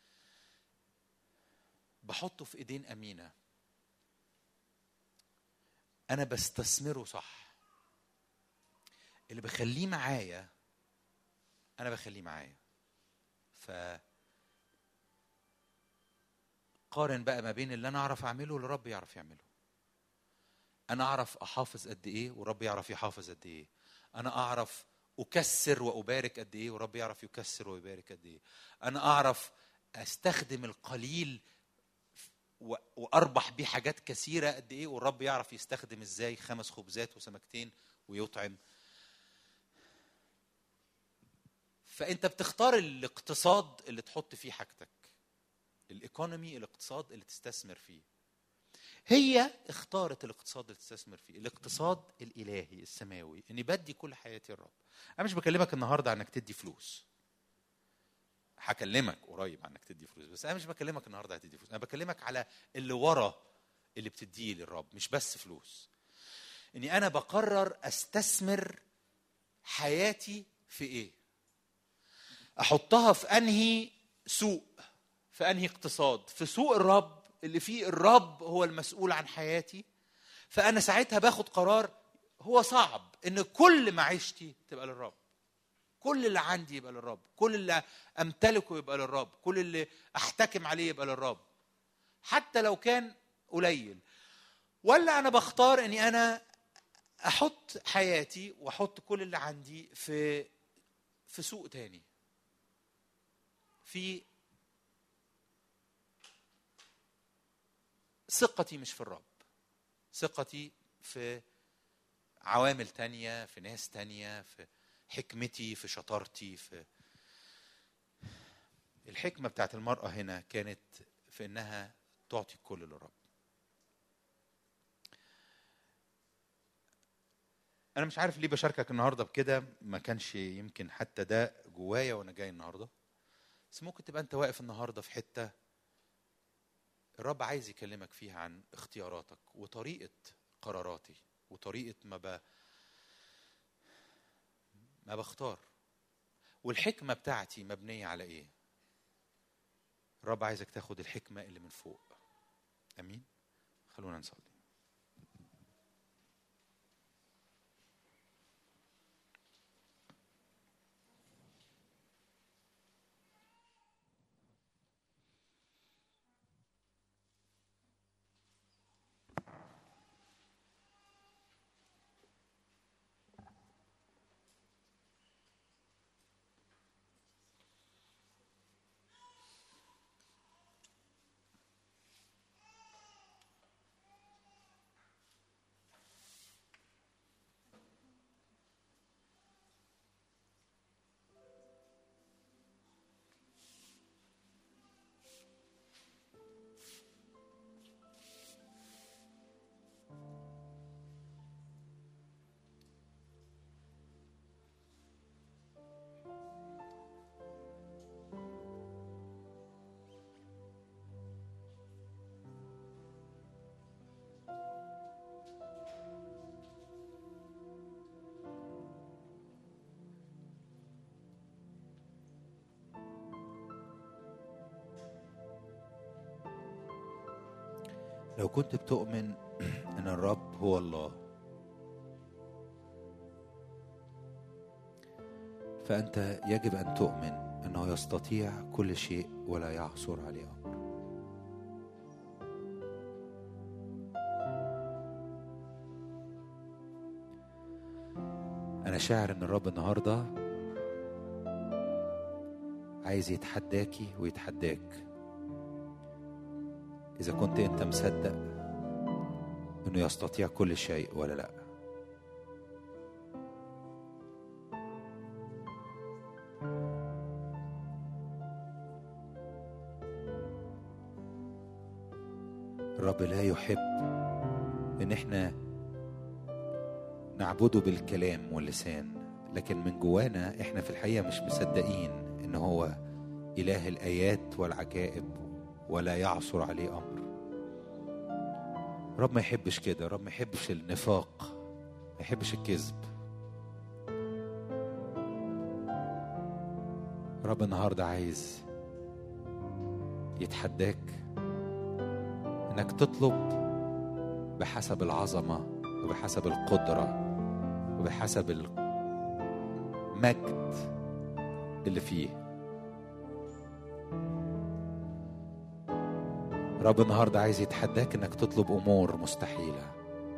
بحطه في ايدين امينه انا بستثمره صح اللي بخليه معايا انا بخليه معايا ف قارن بقى ما بين اللي انا اعرف اعمله واللي رب يعرف يعمله انا اعرف احافظ قد ايه ورب يعرف يحافظ قد ايه انا اعرف اكسر وابارك قد ايه ورب يعرف يكسر ويبارك قد ايه انا اعرف استخدم القليل واربح بيه حاجات كثيره قد ايه والرب يعرف يستخدم ازاي خمس خبزات وسمكتين ويطعم فانت بتختار الاقتصاد اللي تحط فيه حاجتك الايكونومي الاقتصاد اللي تستثمر فيه هي اختارت الاقتصاد اللي تستثمر فيه الاقتصاد الالهي السماوي اني بدي كل حياتي الرب انا مش بكلمك النهارده عنك تدي فلوس هكلمك قريب عنك تدي فلوس بس انا مش بكلمك النهارده هتدي فلوس انا بكلمك على اللي ورا اللي بتديه للرب مش بس فلوس اني انا بقرر استثمر حياتي في ايه احطها في انهي سوق في انهي اقتصاد في سوق الرب اللي فيه الرب هو المسؤول عن حياتي فانا ساعتها باخد قرار هو صعب ان كل معيشتي تبقى للرب كل اللي عندي يبقى للرب كل اللي امتلكه يبقى للرب كل اللي احتكم عليه يبقى للرب حتى لو كان قليل ولا انا بختار اني انا احط حياتي واحط كل اللي عندي في في سوق تاني في ثقتي مش في الرب ثقتي في عوامل تانية في ناس تانية في حكمتي في شطارتي في الحكمة بتاعت المرأة هنا كانت في إنها تعطي الكل للرب أنا مش عارف ليه بشاركك النهاردة بكده ما كانش يمكن حتى ده جوايا وأنا جاي النهاردة بس ممكن تبقى أنت واقف النهاردة في حتة الرب عايز يكلمك فيها عن اختياراتك وطريقة قراراتي وطريقة ما ب... ما بختار والحكمة بتاعتي مبنية على ايه الرب عايزك تاخد الحكمة اللي من فوق امين خلونا نصلي لو كنت بتؤمن ان الرب هو الله فانت يجب ان تؤمن انه يستطيع كل شيء ولا يعثر عليه امر انا شاعر ان الرب النهارده عايز يتحداكي ويتحداك اذا كنت انت مصدق انه يستطيع كل شيء ولا لا الرب لا يحب ان احنا نعبده بالكلام واللسان لكن من جوانا احنا في الحقيقه مش مصدقين ان هو اله الايات والعجائب ولا يعثر عليه امر رب ما يحبش كده رب ما يحبش النفاق ما يحبش الكذب رب النهارده عايز يتحداك انك تطلب بحسب العظمه وبحسب القدره وبحسب المجد اللي فيه رب النهارده عايز يتحداك انك تطلب امور مستحيله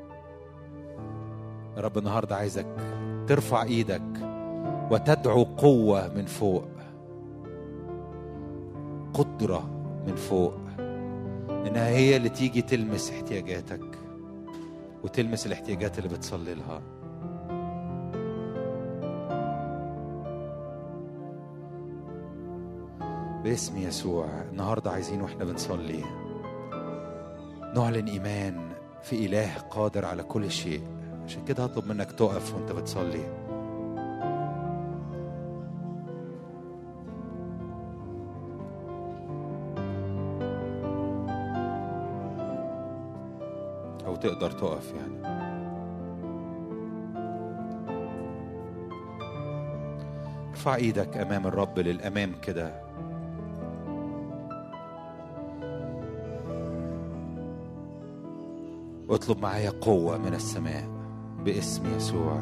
رب النهارده عايزك ترفع ايدك وتدعو قوه من فوق قدره من فوق انها هي اللي تيجي تلمس احتياجاتك وتلمس الاحتياجات اللي بتصلي لها باسم يسوع النهارده عايزين واحنا بنصلي نعلن ايمان في اله قادر على كل شيء عشان كده هطلب منك تقف وانت بتصلي او تقدر تقف يعني ارفع ايدك امام الرب للامام كده واطلب معايا قوة من السماء باسم يسوع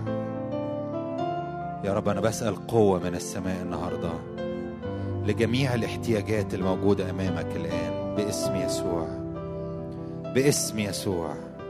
يا رب أنا بسأل قوة من السماء النهاردة لجميع الاحتياجات الموجودة أمامك الآن باسم يسوع باسم يسوع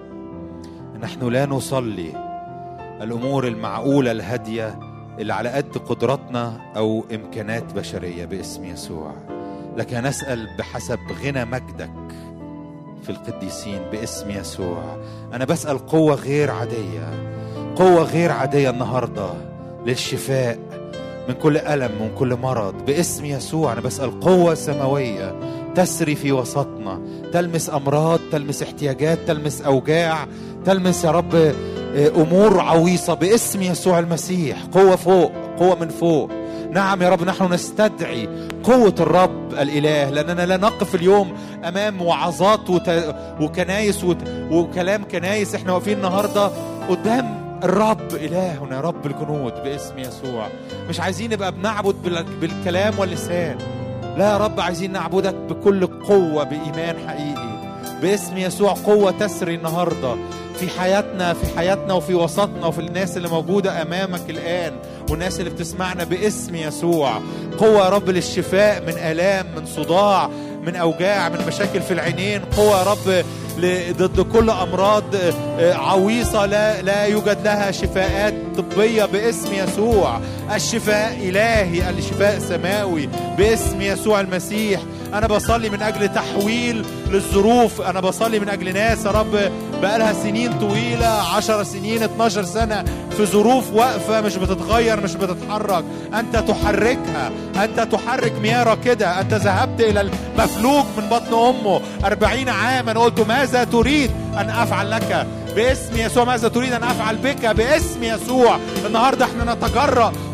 نحن لا نصلي الأمور المعقولة الهادية اللي على قد قدراتنا أو إمكانات بشرية باسم يسوع لكن نسأل بحسب غنى مجدك في القديسين باسم يسوع أنا بسأل قوة غير عادية قوة غير عادية النهاردة للشفاء من كل ألم من كل مرض باسم يسوع أنا بسأل قوة سماوية تسري في وسطنا تلمس أمراض تلمس احتياجات تلمس أوجاع تلمس يا رب أمور عويصة باسم يسوع المسيح قوة فوق قوة من فوق نعم يا رب نحن نستدعي قوة الرب الإله لأننا لا نقف اليوم أمام وعظات وت... وكنايس وت... وكلام كنايس احنا واقفين النهاردة قدام الرب إلهنا رب الجنود باسم يسوع مش عايزين نبقى بنعبد بال... بالكلام واللسان لا يا رب عايزين نعبدك بكل قوة بإيمان حقيقي باسم يسوع قوة تسري النهارده في حياتنا في حياتنا وفي وسطنا وفي الناس اللي موجودة أمامك الآن والناس اللي بتسمعنا باسم يسوع قوة يا رب للشفاء من آلام من صداع من أوجاع من مشاكل في العينين قوة يا رب ضد كل أمراض عويصة لا, لا يوجد لها شفاءات طبية باسم يسوع الشفاء إلهي الشفاء سماوي باسم يسوع المسيح أنا بصلي من أجل تحويل للظروف أنا بصلي من أجل ناس يا رب بقالها سنين طويلة عشر سنين 12 سنة في ظروف واقفة مش بتتغير مش بتتحرك أنت تحركها أنت تحرك ميارة كده أنت ذهبت إلى المفلوج من بطن أمه أربعين عاما قلت ماذا تريد أن أفعل لك باسم يسوع ماذا تريد أن أفعل بك باسم يسوع النهاردة احنا نتجرأ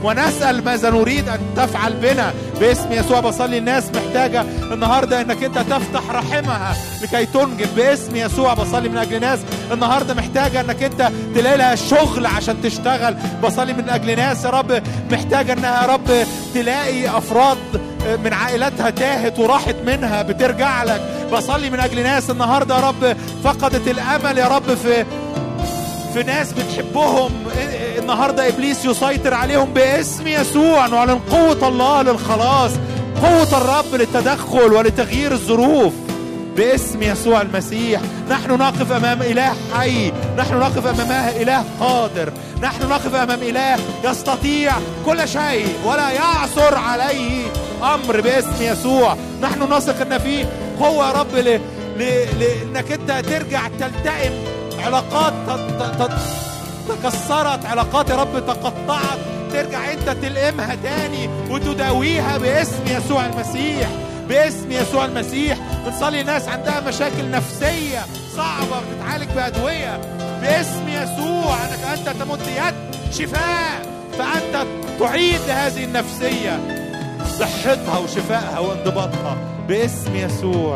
ونسأل ماذا نريد أن تفعل بنا باسم يسوع بصلي الناس محتاجة النهاردة أنك أنت تفتح رحمها لكي تنجب باسم يسوع بصلي من أجل ناس النهاردة محتاجة أنك أنت تلاقي لها شغل عشان تشتغل بصلي من أجل ناس يا رب محتاجة أنها يا رب تلاقي أفراد من عائلتها تاهت وراحت منها بترجع لك بصلي من أجل ناس النهاردة يا رب فقدت الأمل يا رب في في ناس بتحبهم النهارده ابليس يسيطر عليهم باسم يسوع نعلن قوه الله للخلاص قوه الرب للتدخل ولتغيير الظروف باسم يسوع المسيح نحن نقف امام اله حي نحن نقف امامه اله قادر نحن نقف امام اله يستطيع كل شيء ولا يعثر عليه امر باسم يسوع نحن نثق ان في قوه يا رب ل... ل... لانك انت ترجع تلتئم علاقات تكسرت علاقات يا رب تقطعت ترجع انت تلقمها تاني وتداويها باسم يسوع المسيح باسم يسوع المسيح بنصلي ناس عندها مشاكل نفسية صعبة بتتعالج بأدوية باسم يسوع انك انت تمد يد شفاء فانت تعيد لهذه النفسية صحتها وشفائها وانضباطها باسم يسوع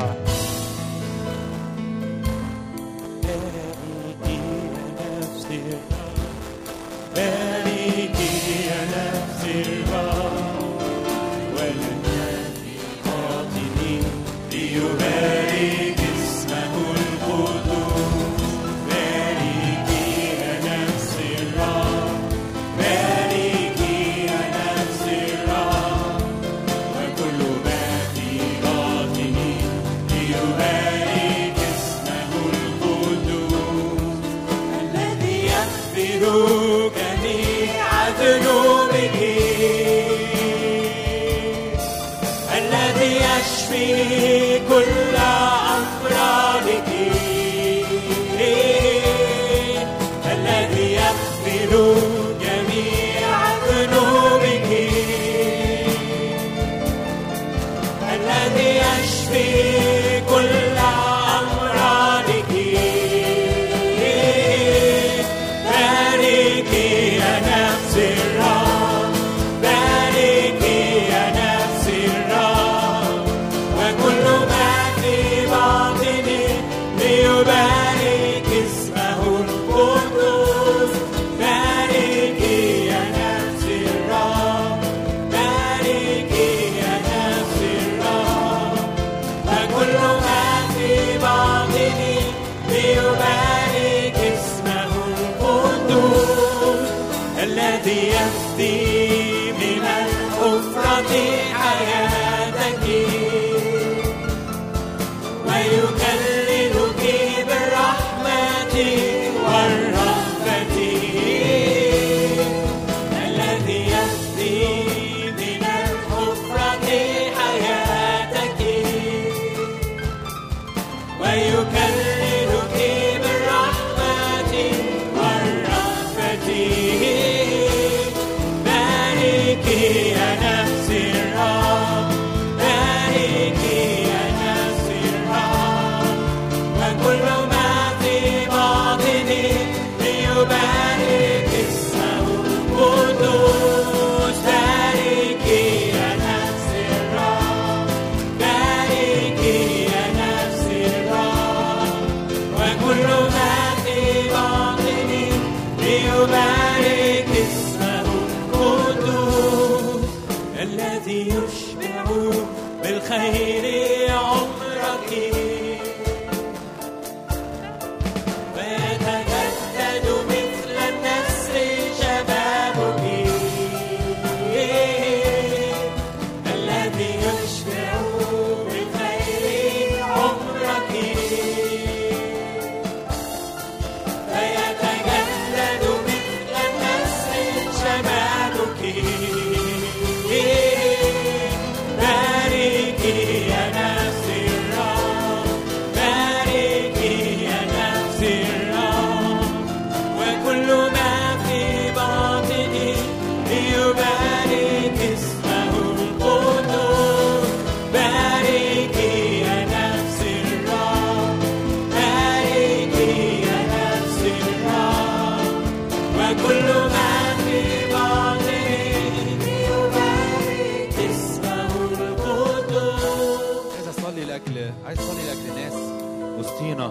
عايز اصلي لاجل ناس وسطينا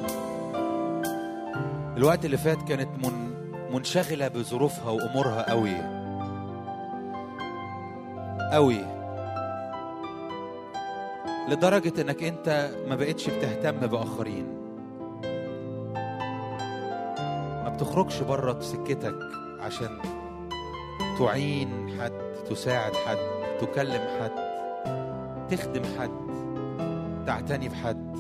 الوقت اللي فات كانت من منشغله بظروفها وامورها قوي قوي لدرجه انك انت ما بقتش بتهتم باخرين ما بتخرجش بره سكتك عشان تعين حد تساعد حد تكلم حد تخدم حد تعتني بحد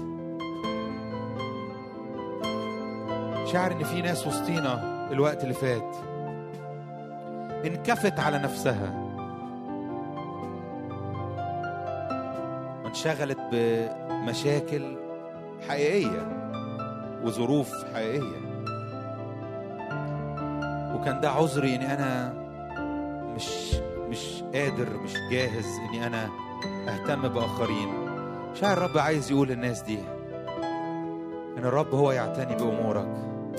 شعر ان في ناس وسطينا الوقت اللي فات انكفت على نفسها وانشغلت بمشاكل حقيقيه وظروف حقيقيه وكان ده عذري اني انا مش مش قادر مش جاهز اني انا اهتم باخرين شاعر الرب عايز يقول للناس دي ان الرب هو يعتني بامورك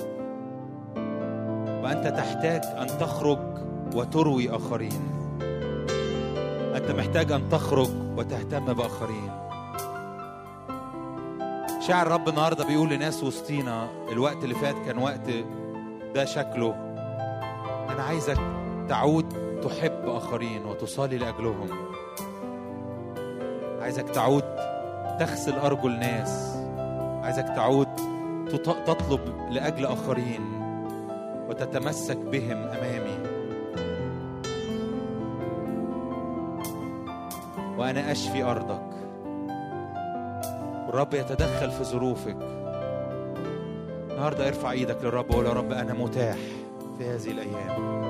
وانت تحتاج ان تخرج وتروي اخرين انت محتاج ان تخرج وتهتم باخرين شاعر الرب النهارده بيقول لناس وسطينا الوقت اللي فات كان وقت ده شكله انا عايزك تعود تحب اخرين وتصلي لاجلهم عايزك تعود تغسل ارجل ناس عايزك تعود تط- تطلب لاجل اخرين وتتمسك بهم امامي وانا اشفي ارضك والرب يتدخل في ظروفك النهارده ارفع ايدك للرب وقول يا رب انا متاح في هذه الايام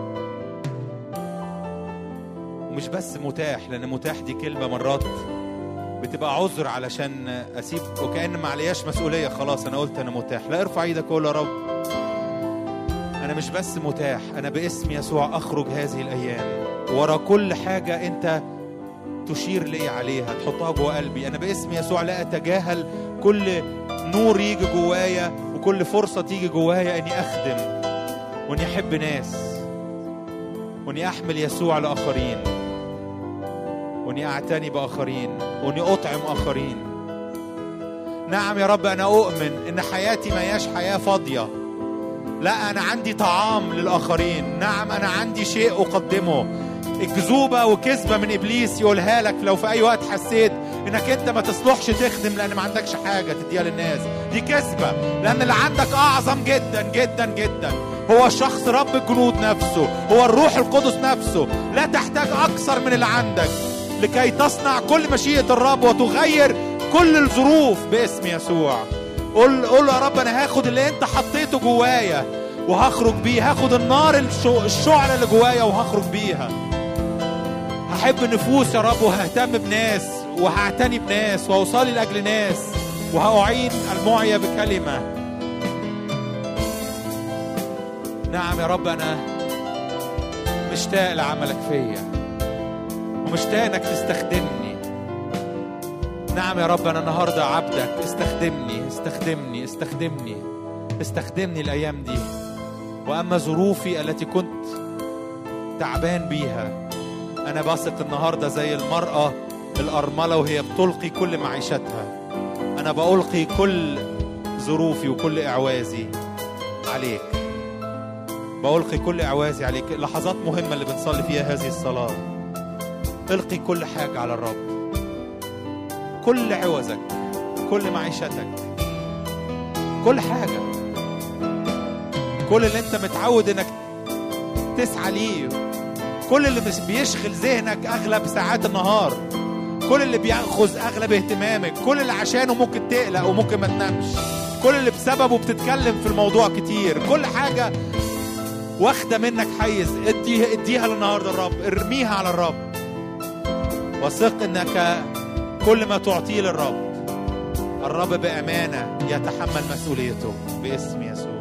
ومش بس متاح لان متاح دي كلمه مرات بتبقى عذر علشان اسيب وكان ما علياش مسؤوليه خلاص انا قلت انا متاح لا ارفع ايدك وقول يا رب انا مش بس متاح انا باسم يسوع اخرج هذه الايام ورا كل حاجه انت تشير لي عليها تحطها جوه قلبي انا باسم يسوع لا اتجاهل كل نور يجي جوايا وكل فرصه تيجي جوايا اني اخدم واني احب ناس واني احمل يسوع لاخرين واني اعتني باخرين واني اطعم اخرين نعم يا رب انا اؤمن ان حياتي ما هياش حياه فاضيه لا انا عندي طعام للاخرين نعم انا عندي شيء اقدمه الكذوبه وكذبه من ابليس يقولها لك لو في اي وقت حسيت انك انت ما تصلحش تخدم لان ما عندكش حاجه تديها للناس دي كذبه لان اللي عندك اعظم جدا جدا جدا هو شخص رب الجنود نفسه هو الروح القدس نفسه لا تحتاج اكثر من اللي عندك لكي تصنع كل مشيئه الرب وتغير كل الظروف باسم يسوع قول قول له يا رب انا هاخد اللي انت حطيته جوايا وهخرج بيه هاخد النار الشو- الشعلة اللي جوايا وهخرج بيها هحب نفوس يا رب وههتم بناس وهعتني بناس وهوصلي لاجل ناس وهأعين المعيا بكلمة نعم يا رب أنا مشتاق لعملك فيا ومشتاق إنك تستخدمني نعم يا رب أنا النهاردة عبدك استخدمني استخدمني استخدمني استخدمني الأيام دي وأما ظروفي التي كنت تعبان بيها أنا بثق النهاردة زي المرأة الأرملة وهي بتلقي كل معيشتها أنا بألقي كل ظروفي وكل إعوازي عليك بألقي كل إعوازي عليك لحظات مهمة اللي بنصلي فيها هذه الصلاة القي كل حاجة على الرب كل عوزك كل معيشتك كل حاجة كل اللي انت متعود انك تسعى ليه كل اللي مش بيشغل ذهنك اغلب ساعات النهار كل اللي بياخذ اغلب اهتمامك كل اللي عشانه ممكن تقلق وممكن ما تنامش كل اللي بسببه بتتكلم في الموضوع كتير كل حاجة واخدة منك حيز اديها اديها للنهارده الرب ارميها على الرب وثق انك كل ما تعطيه للرب الرب بأمانة يتحمل مسؤوليته باسم يسوع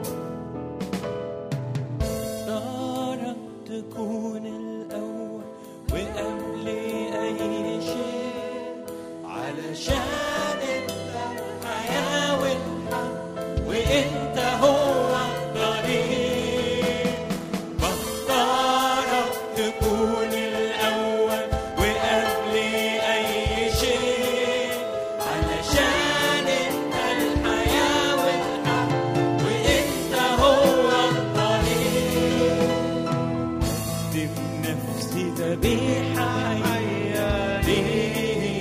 اختارك تكون الأول وقبل أي شيء علشان أنت الحياة والحق وأنت هو الطريق بختارك تكون الأول وقبل أي شيء علشان ذبيحة حية ليه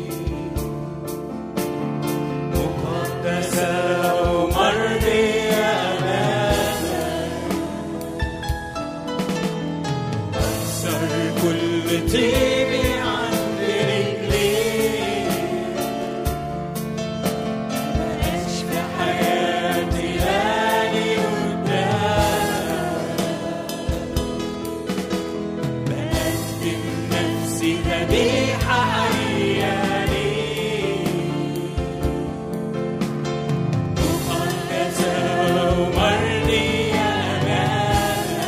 مقدسة ومرضية أمامك أكسر كل طيبي عند رجليك مبقاش في حياتي غالي قدامك بقدم نفسي ذبيحة حية ليك مقدسة ومرضية أمامك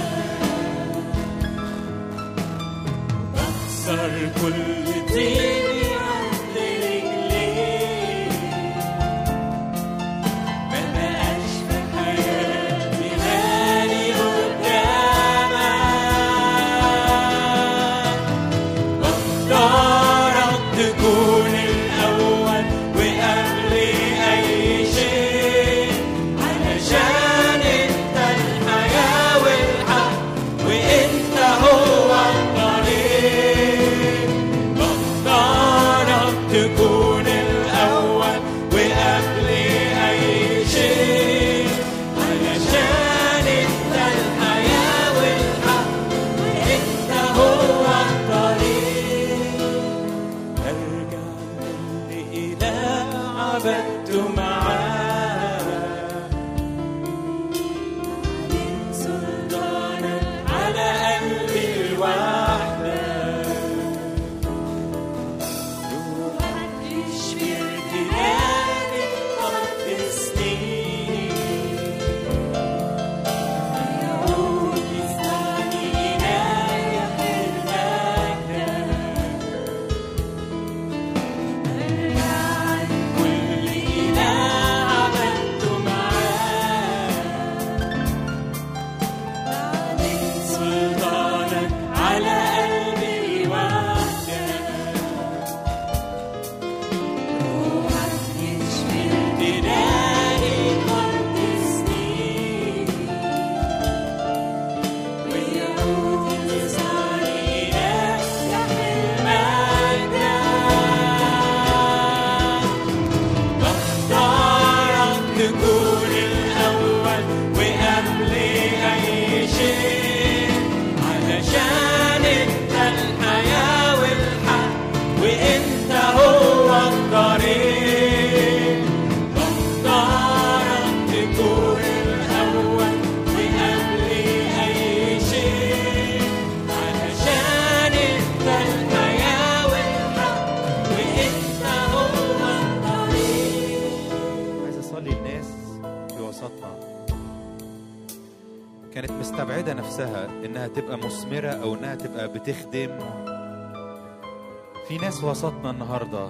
بكسر كل طيبي عند رجليك مبقاش في حياتي غالي قدامك بختارك تكون الأول وقبل أي شيء علشان أنت الحياة والحق وأنت هو الطريق بختارك تكون الأول وقبل أي شيء علشان أنت الحياة والحق وأنت هو الطريق أرجع من إله عبدت معاه من سلطانك على قلبي الوحدة روحك يشفي ارتجالي قدسني يعود يسعني إلهي حلمك كل إله عملته معاه من سلطانك على قلبي وحدك روحك يشفي ارتدائي قدسني ويعود يسعني إلهي حلمك بختارك تكون الأول وقبل أي شيء علشان أنت الحياة والحق وأنت هو الطريق بختارك تكون الأول وقبل أي شيء علشان أنت الحياة والحق وأنت هو الطريق عايز اصلي الناس في وسطنا كانت مستبعده نفسها انها تبقى مثمره او انها تبقى بتخدم في ناس وسطنا النهارده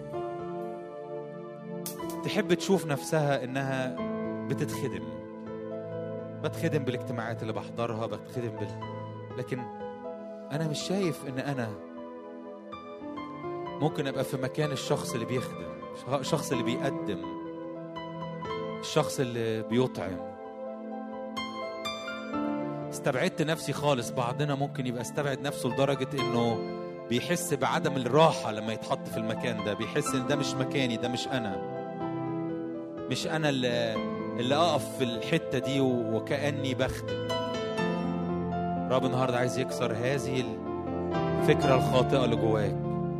تحب تشوف نفسها انها بتتخدم بتخدم بالاجتماعات اللي بحضرها بتخدم بال... لكن انا مش شايف ان انا ممكن ابقى في مكان الشخص اللي بيخدم الشخص اللي بيقدم الشخص اللي بيطعم استبعدت نفسي خالص بعضنا ممكن يبقى استبعد نفسه لدرجة انه بيحس بعدم الراحة لما يتحط في المكان ده بيحس ان ده مش مكاني ده مش انا مش انا اللي اللي اقف في الحتة دي وكأني بخدم رب النهاردة عايز يكسر هذه الفكرة الخاطئة اللي جواك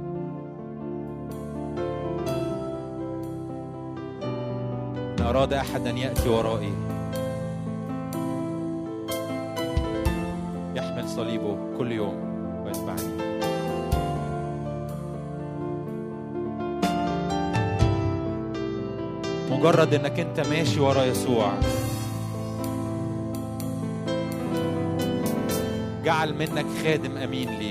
إن أراد أحد أن يأتي ورائي يحمل صليبه كل يوم ويتبعني مجرد انك انت ماشي ورا يسوع جعل منك خادم امين ليه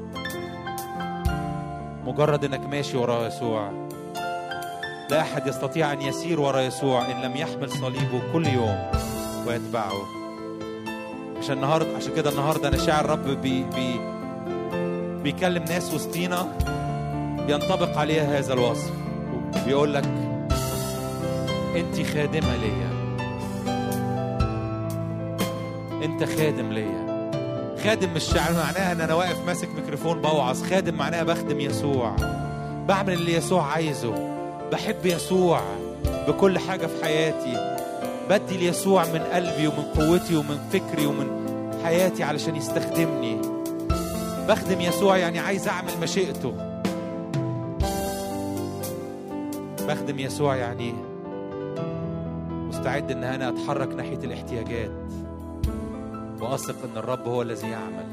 مجرد انك ماشي ورا يسوع لا احد يستطيع ان يسير ورا يسوع ان لم يحمل صليبه كل يوم ويتبعه عشان النهارده عشان كده النهارده انا شاعر الرب بي بي بيكلم ناس وسطينا ينطبق عليها هذا الوصف بيقول لك انت خادمه ليا انت خادم ليا خادم مش يعني معناها ان انا واقف ماسك ميكروفون بوعظ خادم معناها بخدم يسوع بعمل اللي يسوع عايزه بحب يسوع بكل حاجة في حياتي بدي ليسوع من قلبي ومن قوتي ومن فكري ومن حياتي علشان يستخدمني بخدم يسوع يعني عايز اعمل مشيئته بخدم يسوع يعني مستعد ان انا اتحرك ناحيه الاحتياجات واثق ان الرب هو الذي يعمل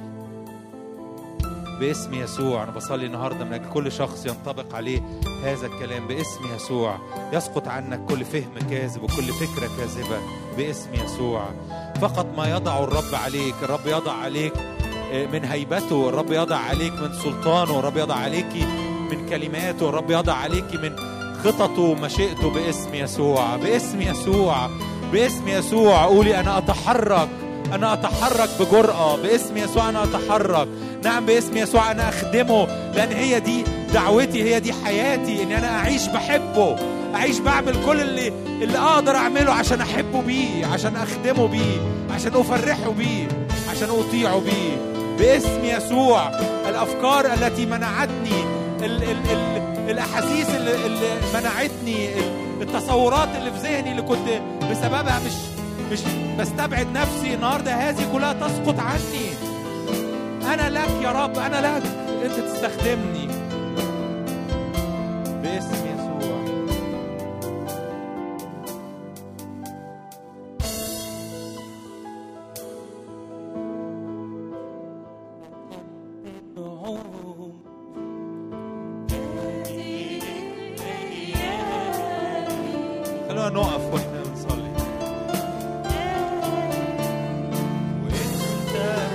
باسم يسوع انا بصلي النهارده من اجل كل شخص ينطبق عليه هذا الكلام باسم يسوع يسقط عنك كل فهم كاذب وكل فكره كاذبه باسم يسوع فقط ما يضع الرب عليك الرب يضع عليك من هيبته الرب يضع عليك من سلطانه الرب يضع عليك من كلماته الرب يضع عليك من خططه ومشيئته باسم يسوع باسم يسوع باسم يسوع قولي انا اتحرك انا اتحرك بجرأة باسم يسوع انا اتحرك نعم باسم يسوع انا اخدمه لان هي دي دعوتي هي دي حياتي ان انا اعيش بحبه اعيش بعمل كل اللي اللي اقدر اعمله عشان احبه بيه عشان اخدمه بيه عشان افرحه بيه عشان اطيعه بيه باسم يسوع الافكار التي منعتني ال ال ال الاحاسيس اللي, اللي منعتني التصورات اللي في ذهني اللي كنت بسببها مش مش بستبعد نفسي النهارده هذه كلها تسقط عني انا لك يا رب انا لك انت تستخدمني باسم يسوع خلونا نقف واحنا بنصلي وانت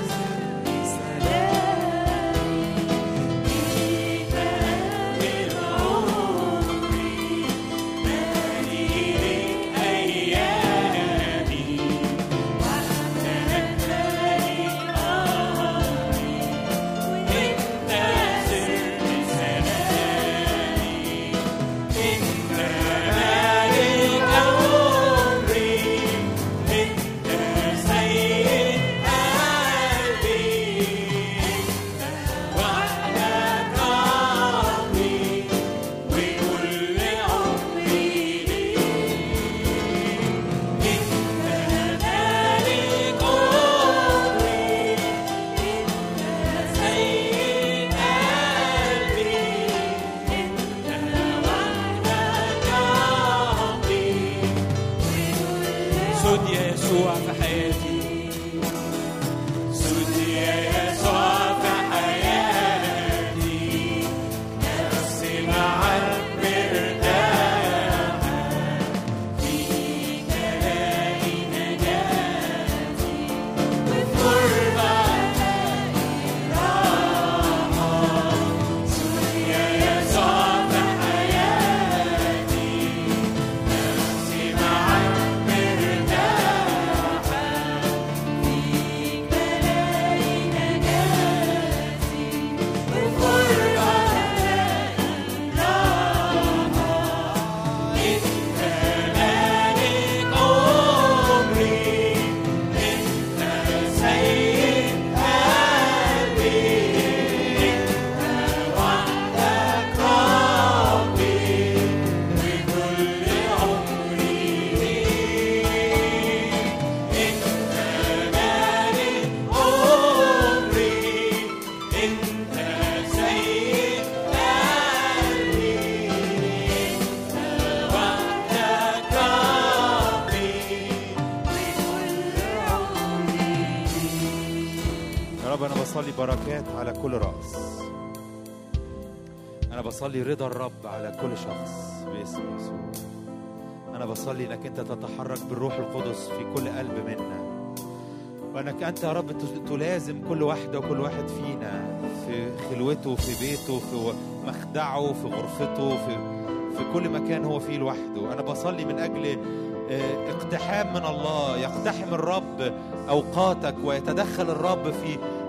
سود يا يسوع في حياتي سود يا يسوع في حياتي نفسي معاك مرتاحة فيك ألاقي نجاتي وفي قربك راحة سود يا يسوع في حياتي نفسي معاك مرتاحة فيك بلاقي نجاتي وفي قربك راحة انت مالك عمري انت سيد قلبي انت وحدك ربي وكل عمري ليك انت مالك عمري انت سيد قلبي انت وحدك ربي يا رب انا بصلي بركات على كل راس انا بصلي رضا الرب على كل شخص باسم يسوع انا بصلي انك انت تتحرك بالروح القدس في كل قلب منا وانك انت يا رب تز- تلازم كل واحده وكل واحد فينا في خلوته في بيته في مخدعه في غرفته في في كل مكان هو فيه لوحده انا بصلي من اجل آه، اقتحام من الله يقتحم الرب اوقاتك ويتدخل الرب في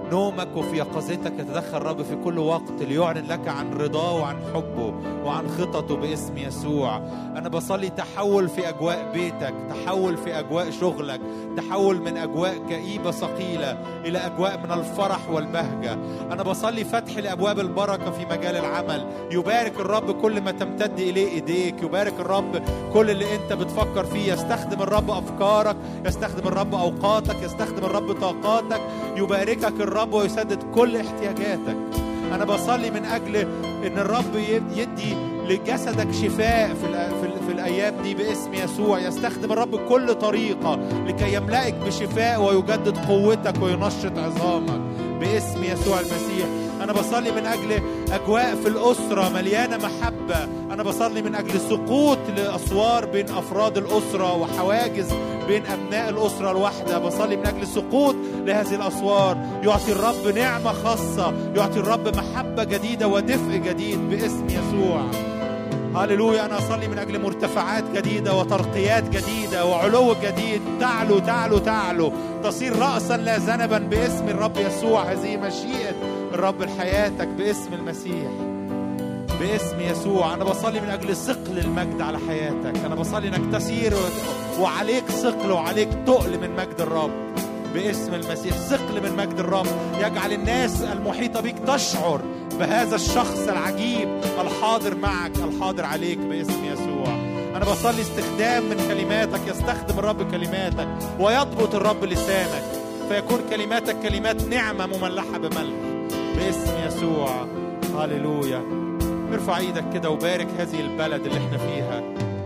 نومك وفي يقظتك يتدخل الرب في كل وقت ليعلن لك عن رضاه وعن حبه وعن خططه باسم يسوع أنا بصلي تحول في أجواء بيتك تحول في أجواء شغلك تحول من أجواء كئيبة ثقيلة إلى أجواء من الفرح والبهجة أنا بصلي فتح لأبواب البركة في مجال العمل يبارك الرب كل ما تمتد إليه إيديك يبارك الرب كل اللي أنت بتفكر فيه يستخدم الرب أفكارك يستخدم الرب أوقاتك يستخدم الرب طاقاتك يباركك الرب ويسدد كل احتياجاتك أنا بصلي من أجل إن الرب يدي لجسدك شفاء في الأ- في, ال- في الأيام دي باسم يسوع يستخدم الرب كل طريقة لكي يملأك بشفاء ويجدد قوتك وينشط عظامك باسم يسوع المسيح أنا بصلي من أجل أجواء في الأسرة مليانة محبة أنا بصلي من أجل سقوط لأسوار بين أفراد الأسرة وحواجز بين أبناء الأسرة الواحدة بصلي من أجل سقوط لهذه الأسوار يعطي الرب نعمة خاصة يعطي الرب محبة جديدة ودفء جديد باسم يسوع هللويا انا اصلي من اجل مرتفعات جديده وترقيات جديده وعلو جديد تعلو تعلو تعلو تصير راسا لا ذنبا باسم الرب يسوع هذه مشيئه الرب لحياتك باسم المسيح باسم يسوع انا بصلي من اجل ثقل المجد على حياتك انا بصلي انك تسير و- وعليك ثقل وعليك تقل من مجد الرب باسم المسيح ثقل من مجد الرب يجعل الناس المحيطه بك تشعر بهذا الشخص العجيب الحاضر معك الحاضر عليك باسم يسوع انا بصلي استخدام من كلماتك يستخدم الرب كلماتك ويضبط الرب لسانك فيكون كلماتك كلمات نعمه مملحه بملح باسم يسوع هللويا ارفع ايدك كده وبارك هذه البلد اللي احنا فيها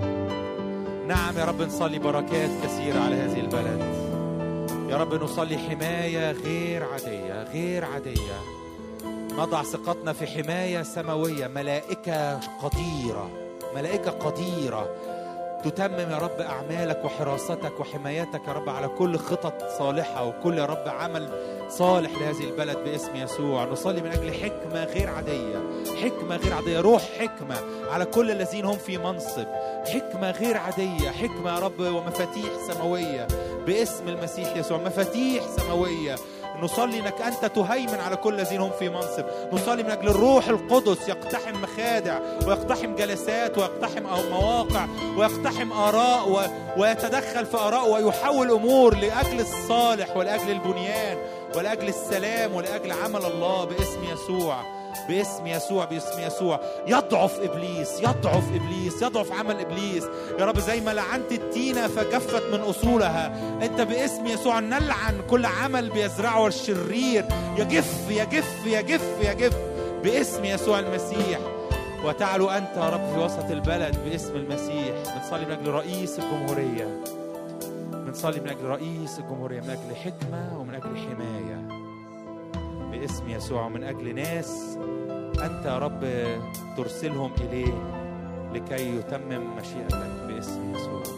نعم يا رب نصلي بركات كثيرة على هذه البلد يا رب نصلي حماية غير عادية غير عادية نضع ثقتنا في حماية سماوية ملائكة قديرة ملائكة قديرة تتمم يا رب أعمالك وحراستك وحمايتك يا رب على كل خطط صالحة وكل يا رب عمل صالح لهذه البلد باسم يسوع نصلي من أجل حكمة غير عادية حكمة غير عادية روح حكمة على كل الذين هم في منصب حكمة غير عادية حكمة يا رب ومفاتيح سماوية باسم المسيح يسوع مفاتيح سماوية نصلي انك انت تهيمن على كل الذين هم في منصب نصلي من اجل الروح القدس يقتحم مخادع ويقتحم جلسات ويقتحم أو مواقع ويقتحم اراء و... ويتدخل في اراء ويحول امور لاجل الصالح ولاجل البنيان ولاجل السلام ولاجل عمل الله باسم يسوع باسم يسوع باسم يسوع يضعف ابليس يضعف ابليس يضعف عمل ابليس يا رب زي ما لعنت التينه فجفت من اصولها انت باسم يسوع نلعن كل عمل بيزرعه الشرير يجف يجف يجف يجف باسم يسوع المسيح وتعلو انت يا رب في وسط البلد باسم المسيح بنصلي من اجل رئيس الجمهوريه بنصلي من اجل رئيس الجمهوريه من اجل حكمه ومن اجل حمايه باسم يسوع ومن اجل ناس انت يا رب ترسلهم اليه لكي يتمم مشيئتك باسم يسوع